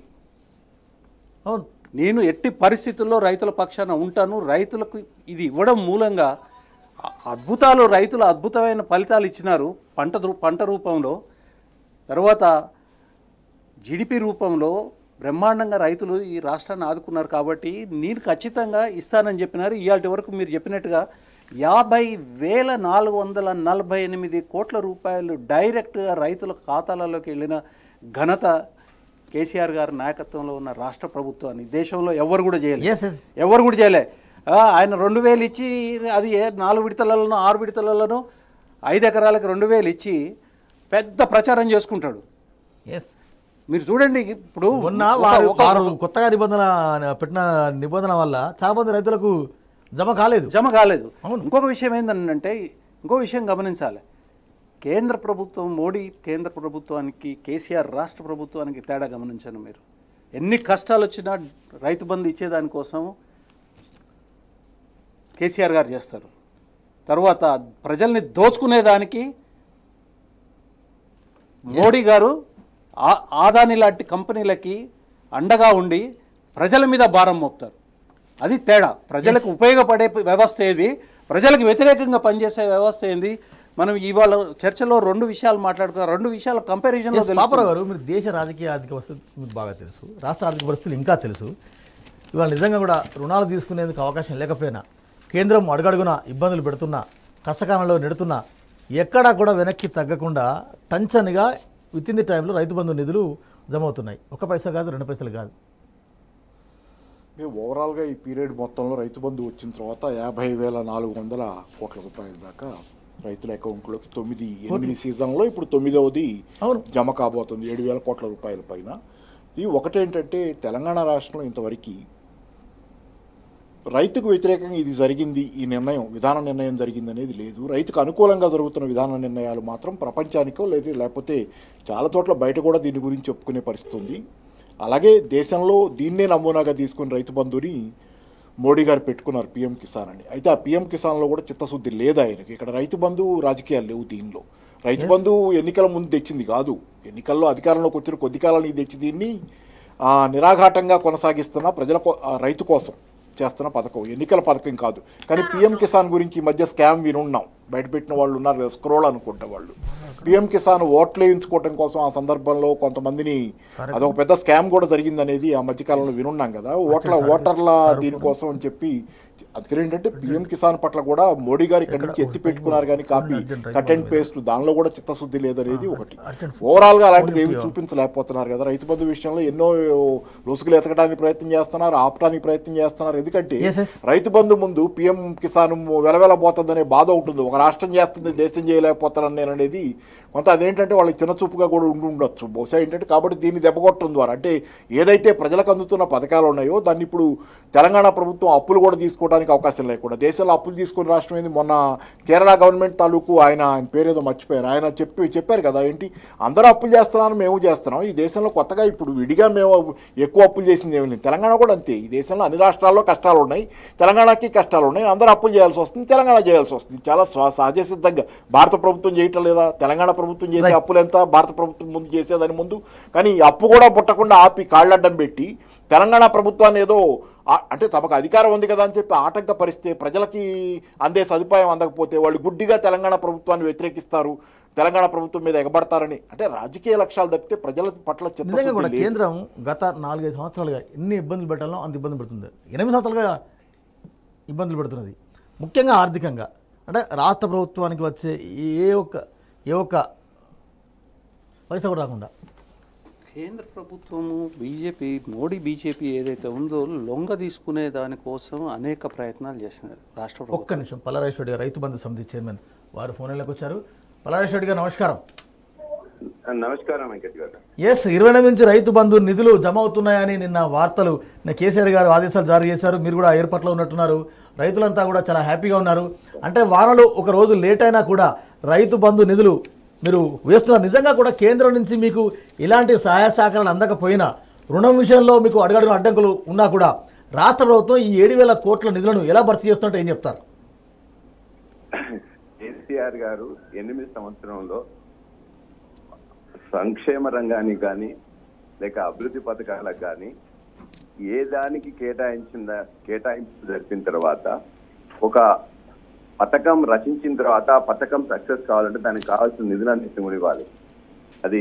అవును నేను ఎట్టి పరిస్థితుల్లో రైతుల పక్షాన ఉంటాను రైతులకు ఇది ఇవ్వడం మూలంగా అ- అద్భుతాలు రైతులు అద్భుతమైన ఫలితాలు ఇచ్చినారు పంట రూ- పంట రూపంలో తర్వాత జీడిపి రూపంలో బ్రహ్మాండంగా రైతులు ఈ రాష్ట్రాన్ని ఆదుకున్నారు కాబట్టి నేను ఖచ్చితంగా ఇస్తానని చెప్పినారు ఇవాళ వరకు మీరు చెప్పినట్టుగా యాభై వేల నాలుగు వందల నలభై ఎనిమిది కోట్ల రూపాయలు డైరెక్ట్గా రైతుల ఖాతాలలోకి వెళ్ళిన ఘనత కేసీఆర్ గారి నాయకత్వంలో ఉన్న రాష్ట్ర ప్రభుత్వాన్ని దేశంలో ఎవరు కూడా చేయలేదు ఎస్ ఎస్ ఎవరు కూడా చేయలే ఆ, ఆయన రెండు వేలు ఇచ్చి అది ఏ నాలుగు విడతలలోనో ఆరు విడతలలోనో ఐదు ఎకరాలకు రెండు వేలు ఇచ్చి పెద్ద ప్రచారం చేసుకుంటాడు ఎస్ మీరు చూడండి ఇప్పుడు మొన్న ఒక- వారు ఒక- వారు కొత్తగా నిబంధన పెట్టిన నిబంధన వల్ల చాలా మంది రైతులకు జమ కాలేదు జమ కాలేదు అవును. ఇంకొక విషయం ఏంటంటే ఇంకో విషయం గమనించాలి కేంద్ర ప్రభుత్వం మోడీ కేంద్ర ప్రభుత్వానికి కేసీఆర్ రాష్ట్ర ప్రభుత్వానికి తేడా గమనించండి మీరు ఎన్ని కష్టాలు వచ్చినా రైతు బంధు ఇచ్చేదానికోసం కేసీఆర్ గారు చేస్తారు తర్వాత ప్రజల్ని దోచుకునేదానికి మోడీ గారు ఆ- ఆదాని లాంటి కంపెనీలకి అండగా ఉండి ప్రజల మీద భారం మోపుతారు అది తేడా ప్రజలకు ఉపయోగపడే వ్యవస్థ ఏది ప్రజలకు వ్యతిరేకంగా పనిచేసే వ్యవస్థ ఏంది మనం ఇవాళ చర్చలో రెండు విషయాలు మాట్లాడుకున్నాం రెండు విషయాల కంపారిజన్ ఎస్ పాపరావు గారు మీరు దేశ రాజకీయ ఆర్థిక పరిస్థితి మీకు బాగా తెలుసు రాష్ట్ర ఆర్థిక పరిస్థితులు ఇంకా తెలుసు ఇవాళ నిజంగా కూడా రుణాలు తీసుకునేందుకు అవకాశం లేకపోయినా కేంద్రం అడుగడుగున ఇబ్బందులు పెడుతున్నా కష్టకాలంలో నెడుతున్నా ఎక్కడా కూడా వెనక్కి తగ్గకుండా టంచన్గా విత్ ఇన్ ది టైంలో రైతు బంధు నిధులు జమ అవుతున్నాయి ఒక పైసా కాదు రెండు పైసలు కాదు మేము ఓవరాల్గా ఈ పీరియడ్ మొత్తంలో రైతు బంధు వచ్చిన తర్వాత యాభై వేల నాలుగు వందల కోట్ల రూపాయల దాకా రైతుల అకౌంట్లోకి తొమ్మిది ఎనిమిది సీజన్లో ఇప్పుడు తొమ్మిదవది అవును. జమ కాబోతుంది ఏడు వేల కోట్ల రూపాయల పైన ఇది ఒకటేంటంటే తెలంగాణ రాష్ట్రంలో ఇంతవరకు రైతుకు వ్యతిరేకంగా ఇది జరిగింది ఈ నిర్ణయం విధాన నిర్ణయం జరిగింది అనేది లేదు రైతుకు అనుకూలంగా జరుగుతున్న విధాన నిర్ణయాలు మాత్రం ప్రపంచానికో లేదు లేకపోతే చాలా చోట్ల బయట కూడా దీని గురించి చెప్పుకునే పరిస్థితి ఉంది అలాగే దేశంలో దీన్నే నమూనాగా తీసుకుని రైతు బంధుని మోడీ గారు పెట్టుకున్నారు పీఎం కిసాన్ అని అయితే ఆ పీఎం కిసాన్లో కూడా చిత్తశుద్ధి లేదు ఆయనకి ఇక్కడ రైతు బంధు రాజకీయాలు లేవు దీనిలో రైతు బంధు ఎన్నికల ముందు తెచ్చింది కాదు ఎన్నికల్లో అధికారంలోకి వచ్చిన కొద్ది కాలానికి తెచ్చి దీన్ని ఆ, నిరాఘాటంగా కొనసాగిస్తున్న ప్రజల కో- ఆ, రైతు కోసం చేస్తున్న పథకం ఎన్నికల పథకం కాదు కానీ పీఎం కిసాన్ గురించి ఈ మధ్య స్కామ్ వినున్నాం బయటపెట్టిన వాళ్ళు ఉన్నారు కదా స్క్రోల్ అనుకుంటా వాళ్ళు పీఎం కిసాన్ ఓట్లు వేయించుకోవడం కోసం ఆ సందర్భంలో కొంతమందిని అదొక పెద్ద స్కామ్ కూడా జరిగిందనేది ఆ మధ్యకాలంలో వినున్నాం కదా ఓట్ల ఓటర్ల దీనికోసం అని చెప్పి అందుకని ఏంటంటే పీఎం కిసాన్ పట్ల కూడా మోడీ గారు ఇక్కడ నుంచి ఎత్తి పెట్టుకున్నారు కానీ కాపీ కట్ అండ్ పేస్ట్ దానిలో కూడా చిత్తశుద్ధి లేదనేది ఒకటి ఓవరాల్ గా అలాంటిది ఏమి చూపించలేకపోతున్నారు కదా రైతు బంధు విషయంలో ఎన్నో లొసుగులు ఎతకడానికి ప్రయత్నం చేస్తున్నారు ఆపడానికి ప్రయత్నం చేస్తున్నారు ఎందుకంటే Yes, yes. రైతు బంధు ముందు పీఎం కిసాన్ వెలవెలబోతుందనే బాధ ఉంటుంది ఒక రాష్ట్రం చేస్తుంది దేశం చేయలేకపోతారని నేను అనేది కొంత అదేంటంటే వాళ్ళకి చిన్న చూపుగా కూడా ఉండి ఉండొచ్చు బహుశా ఏంటంటే కాబట్టి దీన్ని దెబ్బకొట్టడం ద్వారా అంటే ఏదైతే ప్రజలకు అందుతున్న పథకాలు ఉన్నాయో దాన్ని ఇప్పుడు తెలంగాణ ప్రభుత్వం అప్పులు కూడా తీసుకోవడానికి అవకాశం లేకుండా దేశంలో అప్పులు తీసుకున్న రాష్ట్రం ఏంది మొన్న కేరళ గవర్నమెంట్ తాలూకు ఆయన ఆయన పేరేదో మర్చిపోయారు ఆయన చెప్పి చెప్పారు కదా ఏంటి అందరూ అప్పులు చేస్తున్నారు మేము చేస్తున్నాం ఈ దేశంలో కొత్తగా ఇప్పుడు విడిగా మేము ఎక్కువ అప్పులు చేసింది ఏమి లేదు తెలంగాణ కూడా అంతే ఈ దేశంలో అన్ని రాష్ట్రాల్లో కష్టాలు ఉన్నాయి తెలంగాణకి కష్టాలు ఉన్నాయి అందరూ అప్పులు చేయాల్సి వస్తుంది తెలంగాణ చేయాల్సి వస్తుంది చాలా స్వ స- సహజ సిద్ధంగా భారత ప్రభుత్వం చేయటం లేదా తెలంగాణ ప్రభుత్వం చేసే Right. అప్పులు ఎంత భారత ప్రభుత్వం ముందు చేసేదాని ముందు కానీ ఈ అప్పు కూడా పుట్టకుండా ఆపి కాళ్ళడ్డం పెట్టి తెలంగాణ ప్రభుత్వాన్ని ఏదో ఆ- అంటే తమకు అధికారం ఉంది కదా అని చెప్పి ఆటంకపరిస్తే ప్రజలకి అందే సదుపాయం అందకపోతే వాళ్ళు గుడ్డిగా తెలంగాణ ప్రభుత్వాన్ని వ్యతిరేకిస్తారు తెలంగాణ ప్రభుత్వం మీద ఎగబడతారని అంటే రాజకీయ లక్ష్యాలు తప్పితే ప్రజల పట్ల నిజంగా చిత్తశుద్ధి కూడా లేదు. కేంద్రం గత నాలుగైదు సంవత్సరాలుగా ఎన్ని ఇబ్బందులు పెట్టాలో అంత ఇబ్బందులు పెడుతుంది ఎనిమిది సంవత్సరాలుగా ఇబ్బందులు పెడుతున్నది ముఖ్యంగా ఆర్థికంగా అంటే రాష్ట్ర ప్రభుత్వానికి వచ్చే ఏ ఒక్క ఏ ఒక్క పైసా కూడా రాకుండా కేంద్ర ప్రభుత్వము బీజేపీ మోడీ బీజేపీ ఏదైతే ఉందో లొంగ తీసుకునే దానికోసం అనేక ప్రయత్నాలు చేస్తున్నారు రాష్ట్ర ప్రభుత్వం ఒక్క నిమిషం పల్లారేశ్వరి గారు రైతు బంధు సమితి చైర్మన్ వారు ఫోన్లోకి వచ్చారు పల్లారేశ్వరి గారు నమస్కారం నమస్కారం వెంకట్ గారు ఎస్ ఇరవై ఎనిమిది నుంచి రైతు బంధు నిధులు జమ అవుతున్నాయని నిన్న వార్తలు నిన్న కేసీఆర్ గారు ఆదేశాలు జారీ చేశారు మీరు కూడా ఏర్పాట్లో ఉన్నట్టున్నారు రైతులంతా కూడా చాలా హ్యాపీగా ఉన్నారు అంటే వానలు ఒక రోజు లేట్ అయినా కూడా రైతు బంధు నిధులు మీరు వేస్తున్నారు నిజంగా కూడా కేంద్రం నుంచి మీకు ఇలాంటి సహాయ సహకారాలు అందకపోయినా రుణం విషయంలో మీకు అడుగడుగున అడ్డంకులు ఉన్నా కూడా రాష్ట్ర ప్రభుత్వం ఈ ఏడు వేల కోట్ల నిధులను ఎలా భర్తీ చేస్తున్నట్టు ఏం చెప్తారు కేసీఆర్ గారు ఎనిమిది సంవత్సరంలో సంక్షేమ రంగానికి కానీ లేక అభివృద్ధి పథకాలకు కానీ ఏ దానికి కేటాయించిన కేటాయింపు జరిపిన తర్వాత ఒక పథకం రచించిన తర్వాత ఆ పథకం సక్సెస్ కావాలంటే దానికి కావాల్సిన నిధులన్నింటినీ కూడా ఇవ్వాలి అది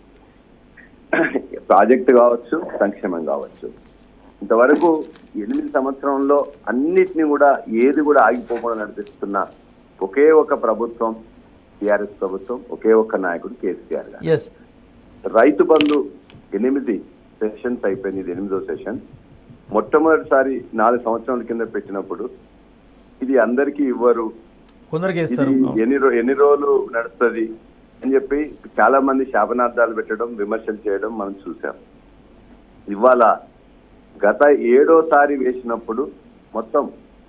ప్రాజెక్ట్ కావచ్చు సంక్షేమం కావచ్చు ఇంతవరకు ఎనిమిది సంవత్సరంలో అన్నిటినీ కూడా ఏది కూడా ఆగిపోకుండా నడిపిస్తున్న ఒకే ఒక ప్రభుత్వం టిఆర్ఎస్ ప్రభుత్వం ఒకే ఒక్క నాయకుడు కేసీఆర్ గారు ఎస్ రైతు బంధు ఎనిమిది సెషన్స్ అయిపోయింది ఇది ఎనిమిదో సెషన్ మొట్టమొదటిసారి నాలుగు సంవత్సరాల కింద పెట్టినప్పుడు ఇది అందరికీ ఇవ్వరు కొందరికి ఇది ఇస్తారు ఎన్ని రో- ఎన్ని రోజులు నడుస్తుంది అని చెప్పి చాలా మంది శాపనార్థాలు పెట్టడం విమర్శలు చేయడం మనం చూసాం ఇవాళ గత ఏడోసారి వేసినప్పుడు మొత్తం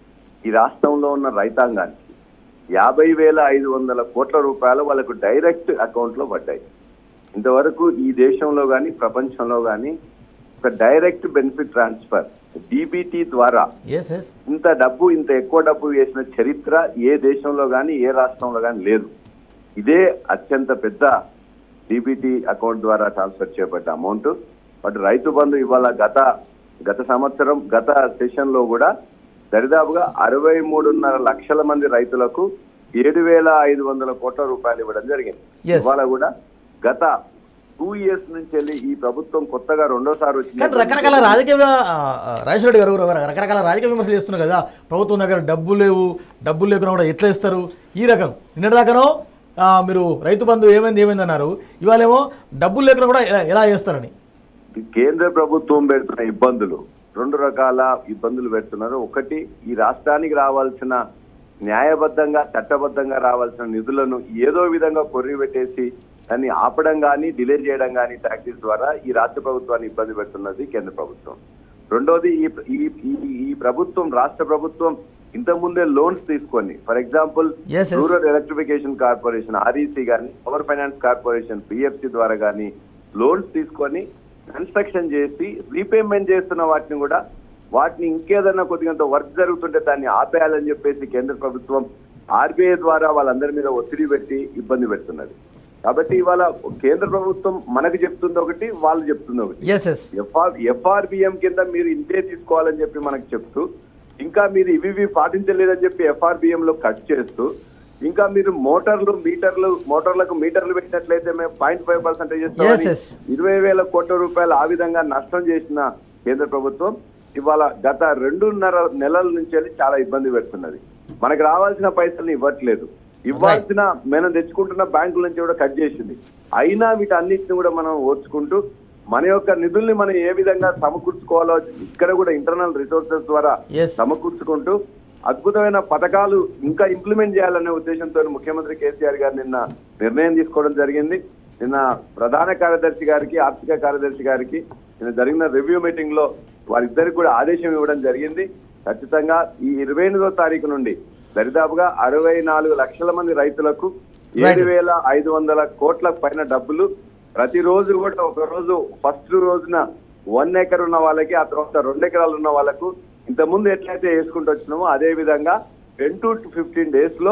ఈ రాష్ట్రంలో ఉన్న రైతాంగానికి యాభై వేల ఐదు వందల కోట్ల రూపాయలు వాళ్ళకు డైరెక్ట్ అకౌంట్ లో పడ్డాయి ఇంతవరకు ఈ దేశంలో కానీ ప్రపంచంలో కానీ ఒక డైరెక్ట్ బెనిఫిట్ ట్రాన్స్ఫర్ డీబీటీ ద్వారా ఎస్ ఎస్ ఇంత డబ్బు ఇంత ఎక్కువ డబ్బు వేసిన చరిత్ర ఏ దేశంలో కానీ ఏ రాష్ట్రంలో కానీ లేదు ఇదే అత్యంత పెద్ద డీబీటీ అకౌంట్ ద్వారా ట్రాన్స్ఫర్ చేయబడ్డ అమౌంట్ బట్ రైతు బంధు ఇవాళ గత గత సంవత్సరం గత సెషన్ లో కూడా దరిదాపుగా అరవై మూడున్నర లక్షల మంది రైతులకు ఏడు వేల ఐదు వందల కోట్ల రూపాయలు ఇవ్వడం జరిగింది Yes. ఇవాళ కూడా గత టూ ఇయర్స్ నుంచి వెళ్ళి ఈ ప్రభుత్వం కొత్తగా రెండోసారి కానీ వచ్చింది రకరకాల రాజకీయ రాజశేఖర్ గారు కూడా రకరకాల రాజకీయ విమర్శలు చేస్తున్నారు కదా ప్రభుత్వం దగ్గర డబ్బు లేవు డబ్బులు లేకున్నా కూడా ఎట్లా ఇస్తారు ఈ రకం నిన్నటిదాకానో ఆ, మీరు రైతు బంధు ఏమైంది ఏమైంది అన్నారు ఇవాళేమో డబ్బులు లేకున్నా కూడా ఎలా- ఎలా చేస్తారని కేంద్ర ప్రభుత్వం పెడుతున్న ఇబ్బందులు రెండు రకాల ఇబ్బందులు పెడుతున్నారు ఒకటి ఈ రాష్ట్రానికి రావాల్సిన న్యాయబద్ధంగా చట్టబద్ధంగా రావాల్సిన నిధులను ఏదో విధంగా కొర్రి పెట్టేసి దాన్ని ఆపడం కానీ డిలే చేయడం కానీ టాక్సీస్ ద్వారా ఈ రాష్ట్ర ప్రభుత్వాన్ని ఇబ్బంది పెడుతున్నది కేంద్ర ప్రభుత్వం రెండోది ఈ ఈ- ఈ- ఈ ప్రభుత్వం రాష్ట్ర ప్రభుత్వం ఇంతకుముందే లోన్స్ తీసుకొని for example Yes, yes. Rural electrification corporation REC కానీ పవర్ ఫైనాన్స్ కార్పొరేషన్ పిఎఫ్సి ద్వారా కానీ లోన్స్ తీసుకొని కన్స్ట్రక్షన్ చేసి రీపేమెంట్ చేస్తున్న వాటిని కూడా వాటిని ఇంకేదన్నా కొద్దిగా వర్క్ జరుగుతుంటే దాన్ని ఆపేయాలని చెప్పేసి కేంద్ర ప్రభుత్వం ఆర్బీఐ ద్వారా వాళ్ళందరి మీద ఒత్తిడి పెట్టి ఇబ్బంది పెడుతున్నది కాబట్టి ఇవాళ కేంద్ర ప్రభుత్వం మనకు చెప్తుంది ఒకటి వాళ్ళు చెప్తుంది ఒకటి ఎస్ ఎస్ ఎఫ్ఆర్ ఎఫ్ఆర్బిఎం కింద మీరు ఇంతే తీసుకోవాలని చెప్పి మనకు చెప్తూ ఇంకా మీరు ఇవి ఇవి పాటించలేదని చెప్పి ఎఫ్ఆర్బిఎం లో కట్ చేస్తూ ఇంకా మీరు మోటార్లు మీటర్లు మోటార్లకు మీటర్లు పెట్టినట్లయితే మేము point five percentage Yes, yes. ఇరవై వేల కోట్ల రూపాయలు ఆ విధంగా నష్టం చేసిన కేంద్ర ప్రభుత్వం ఇవాళ గత రెండున్నర నెలల నుంచి వెళ్ళి చాలా ఇబ్బంది పెడుతున్నది మనకు రావాల్సిన పైసల్ని ఇవ్వట్లేదు ఇవ్వాల్సిన మనం తెచ్చుకుంటున్న బ్యాంకుల నుంచి కూడా కట్ చేసింది అయినా వీటన్నిటిని కూడా మనం ఓర్చుకుంటూ మన యొక్క నిధుల్ని మనం ఏ విధంగా సమకూర్చుకోవాలో ఇక్కడ కూడా ఇంటర్నల్ రిసోర్సెస్ ద్వారా Yes. సమకూర్చుకుంటూ అద్భుతమైన పథకాలు ఇంకా ఇంప్లిమెంట్ చేయాలనే ఉద్దేశంతో ముఖ్యమంత్రి కేసీఆర్ గారు నిన్న నిర్ణయం తీసుకోవడం జరిగింది నిన్న ప్రధాన కార్యదర్శి గారికి ఆర్థిక కార్యదర్శి గారికి నిన్న జరిగిన రివ్యూ మీటింగ్ లో వారిద్దరికి కూడా ఆదేశం ఇవ్వడం జరిగింది ఖచ్చితంగా ఈ ఇరవై ఎనిమిదో తారీఖు నుండి దరిదాపుగా అరవై నాలుగు లక్షల మంది రైతులకు ఏడు వేల ఐదు వందల కోట్ల పైన డబ్బులు ప్రతిరోజు కూడా ఒక రోజు ఫస్ట్ రోజున వన్ ఎకర్ ఉన్న వాళ్ళకి ఆ తర్వాత రెండు ఎకరాలు ఉన్న వాళ్ళకు ఇంత ముందు ఎట్లయితే వేసుకుంటూ వచ్చినామో అదే విధంగా టెన్ టు ఫిఫ్టీన్ డేస్ లో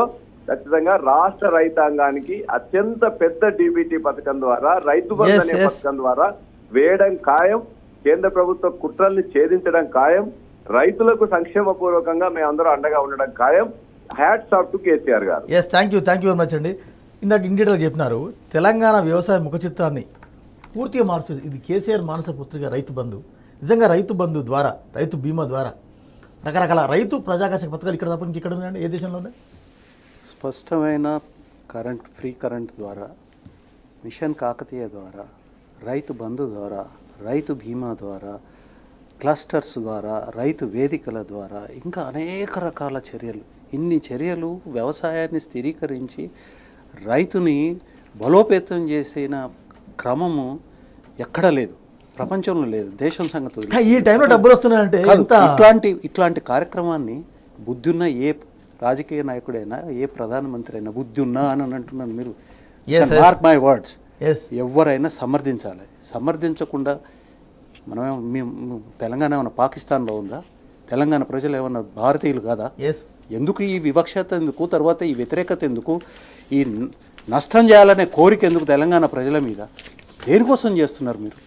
ఖచ్చితంగా రాష్ట్ర రైతాంగానికి అత్యంత పెద్ద డీబీటీ పథకం ద్వారా రైతు బంధు Yes, అనే yes. పథకం ద్వారా వేయడం ఖాయం కేంద్ర ప్రభుత్వ కుట్రల్ని ఛేదించడం ఖాయం రైతులకు సంక్షేమ పూర్వకంగా మేమందరం అండగా ఉండడం ఖాయం hats off to KCR garu yes thank you thank you very much అండి ఇందాక ఇన్ డీటెయిల్ చెప్పినారు తెలంగాణ వ్యవసాయ ముఖ చిత్రాన్ని పూర్తిగా మార్చు ఇది కేసీఆర్ మానస పుత్రిక రైతు బంధు నిజంగా రైతు బంధు ద్వారా రైతు బీమా ద్వారా రకరకాల రైతు ప్రజాకర్షక పథకాలు ఇక్కడ తప్ప ఇంకెక్కడ ఉన్నాయండి ఏ దేశంలో ఉన్నాయి స్పష్టమైన కరెంట్ ఫ్రీ కరెంట్ ద్వారా మిషన్ కాకతీయ ద్వారా రైతు బంధు ద్వారా రైతు బీమా ద్వారా క్లస్టర్స్ ద్వారా రైతు వేదికల ద్వారా ఇంకా అనేక రకాల చర్యలు ఇన్ని చర్యలు వ్యవసాయాన్ని స్థిరీకరించి రైతుని బలోపేతం చేసిన క్రమము ఎక్కడ లేదు ప్రపంచంలో లేదు దేశం సంగతి వదిలేసి. ఈ టైంలో డబ్బులు వస్తున్నాయంటే కాదు, ఎంత ఇట్లాంటి ఇట్లాంటి కార్యక్రమాన్ని బుద్ధున్న ఏ రాజకీయ నాయకుడైనా ఏ ప్రధానమంత్రి అయినా బుద్ధి ఉన్నా అని అంటున్నాను మీరు Yes, yes. Mark my words yes ఎవరైనా సమర్థించాలి సమర్థించకుండా మనం ఏం- మేము మేము తెలంగాణ ఏమైనా పాకిస్తాన్లో ఉందా తెలంగాణ ప్రజలు ఏమన్నా భారతీయులు కాదా ఎస్ ఎందుకు ఈ వివక్షత ఎందుకు తర్వాత ఈ వ్యతిరేకత ఎందుకు ఈ న- నష్టం చేయాలనే కోరిక ఎందుకు తెలంగాణ ప్రజల మీద దేనికోసం చేస్తున్నారు మీరు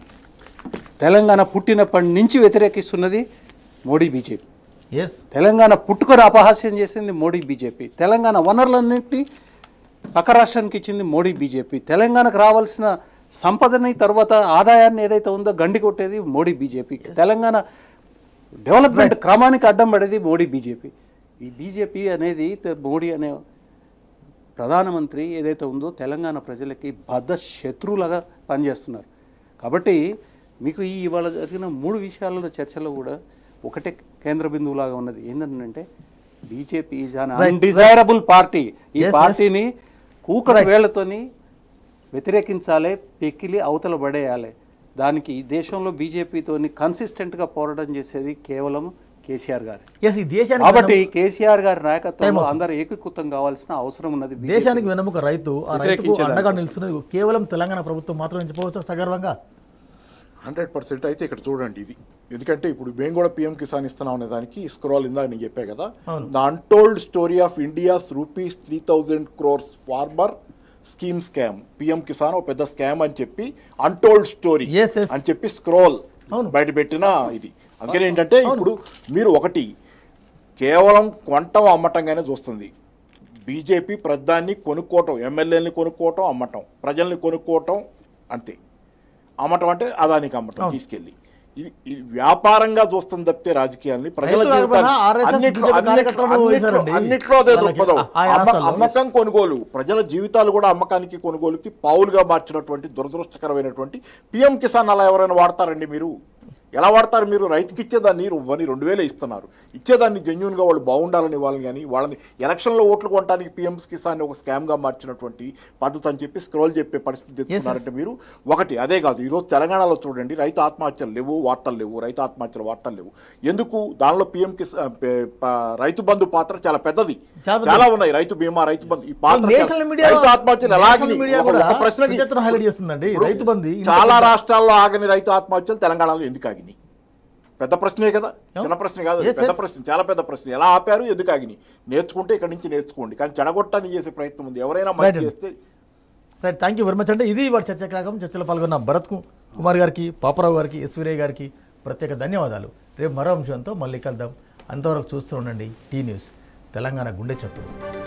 తెలంగాణ పుట్టినప్పటి నుంచి వ్యతిరేకిస్తున్నది మోడీ బీజేపీ ఎస్ తెలంగాణ పుట్టుకొని అపహాస్యం చేసింది మోడీ బీజేపీ తెలంగాణ వనరులన్నింటినీ పక్క రాష్ట్రానికి ఇచ్చింది మోడీ బీజేపీ తెలంగాణకు రావాల్సిన సంపదని తర్వాత ఆదాయాన్ని ఏదైతే ఉందో గండి కొట్టేది మోడీ బీజేపీ తెలంగాణ డెవలప్మెంట్ క్రమానికి అడ్డం పడేది మోడీ బీజేపీ ఈ బీజేపీ అనేది తె- మోడీ అనే ప్రధానమంత్రి ఏదైతే ఉందో తెలంగాణ ప్రజలకి బద్ద శత్రువులాగా పనిచేస్తున్నారు కాబట్టి మీకు ఈ ఇవాళ జరిగిన మూడు విషయాలలో చర్చలో కూడా ఒకటే కేంద్ర బిందువులాగా ఉన్నది ఏంటంటే BJP is un undesirable party ఈ Yes, yes. పార్టీని కూకటి వేళ్లతోని వ్యతిరేకించాలి పెక్కిలి అవతల పడేయాలి దానికి ఈ దేశంలో బీజేపీతోని కన్సిస్టెంట్గా పోరాటం చేసేది కేవలం కేసీఆర్ గారు ఎస్ ఈ దేశానికి కాబట్టి వెన్నెముక- కేసీఆర్ గారి నాయకత్వంలో అందరూ ఏకీకృతం కావాల్సిన అవసరం ఉన్నది BJP. దేశానికి వెన్నెముక రైతు ఆ రైతుకు వ్యతిరేకించే అండగా దానికోసం. నిలుస్తున్నది కేవలం తెలంగాణ ప్రభుత్వం మాత్రం చెప్పవచ్చు సగర్వంగా హండ్రెడ్ పర్సెంట్ అయితే ఇక్కడ చూడండి ఇది ఎందుకంటే ఇప్పుడు మేము కూడా పిఎం కిసాన్ ఇస్తున్నాం అనే దానికి స్క్రోల్ ఇందాక నేను చెప్పా కదా the untold story of India's rupees three thousand crores farmer scheme scam PM Kisan ఒక పెద్ద స్కామ్ అని చెప్పి అన్టోల్డ్ స్టోరీ Yes, yes. అని చెప్పి స్క్రోల్ అవును. బయట పెట్టిన ఇది అందుకని ఏంటంటే ఇప్పుడు మీరు ఒకటి కేవలం కొనటం అమ్మటంగానే చూస్తుంది బీజేపీ ప్రధాన్ని కొనుక్కోవటం ఎమ్మెల్యేని కొనుక్కోవటం అమ్మటం ప్రజల్ని కొనుక్కోవటం అంతే అమ్మటం అంటే అదానికి అమ్మటం తీసుకెళ్ళి ఇది ఇది వ్యాపారంగా చూస్తుంది తప్పితే రాజకీయాల్ని ప్రజల రైతు కాకపోయినా జీవితాన్ని RSS అన్నిట్లో BJP అన్నిట్లో- కార్యకర్తలను అన్నిట్లో- వేశారండి. అన్నిట్లో అదే వాళ్ళకి దృక్పథం ఆ- ఆ అమ్మ- రాష్ట్రాల్లో అమ్మకం కొనుగోలు ప్రజల జీవితాలు కూడా అమ్మకానికి కొనుగోలుకి పావులుగా మార్చినటువంటి దురదృష్టకరమైనటువంటి పిఎం కిసాన్ అలా ఎవరైనా వాడతారండి మీరు ఎలా వాడతారు మీరు రైతుకి ఇచ్చేదాన్ని వని రెండు వేలే ఇస్తున్నారు ఇచ్చేదాన్ని జెన్యున్గా వాళ్ళు బాగుండాలని వాళ్ళని కానీ వాళ్ళని ఎలక్షన్లో ఓట్లు కొనడానికి పిఎం కిసాన్ ఒక స్కామ్గా మార్చినటువంటి పద్ధతి అని చెప్పి స్క్రోల్ చెప్పే పరిస్థితి తెచ్చుకున్నారంటే మీరు ఒకటి అదే కాదు ఈరోజు తెలంగాణలో చూడండి రైతు ఆత్మహత్యలు లేవు వార్తలు లేవు రైతు ఆత్మహత్యల వార్తలు లేవు ఎందుకు దానిలో పిఎం కిసాన్ రైతు బంధు పాత్ర చాలా పెద్దది చాలా పెద్దది. చాలా ఉన్నాయి రైతు బీమా రైతు బంధు ఈ పాత్ర నేషనల్ చాలా- మీడియా రైతు ఆత్మహత్యలు ఎలాగని మీడియా ఒక- కూడా ఒక ప్రశ్నకి పెద్ద ఎత్తున హైలైట్ చేస్తుందండి ఇప్పుడు రైతు బంధు ఇంత చాలా పెద్ద- రాష్ట్రాల్లో ఆగని రైతు ఆత్మహత్యలు తెలంగాణలో ఎందుకు ఆగినాయి పెద్ద ప్రశ్నే కదా చిన్న ప్రశ్న కాదు Yes, పెద్ద yes. ప్రశ్న చాలా పెద్ద ప్రశ్న ఎలా ఆపారు ఎందుకు ఆగినాయి నేర్చుకుంటే ఇక్కడ నుంచి నేర్చుకోండి కానీ చెడగొట్టని చేసే ప్రయత్నం ఉంది ఎవరైనా Right. మంచి చేస్తే right thank you very much అంటే ఇది వారి చర్చ కార్యక్రమం చర్చలో పాల్గొన్న భరత్ కు- కుమార్ గారికి పాపరావు గారికి ఎస్ వీరయ్య గారికి ప్రత్యేక ధన్యవాదాలు రేపు మరో అంశంతో మళ్ళీ కలుద్దాం అంతవరకు చూస్తూ ఉండండి టీ న్యూస్ తెలంగాణ గుండె చప్పుడు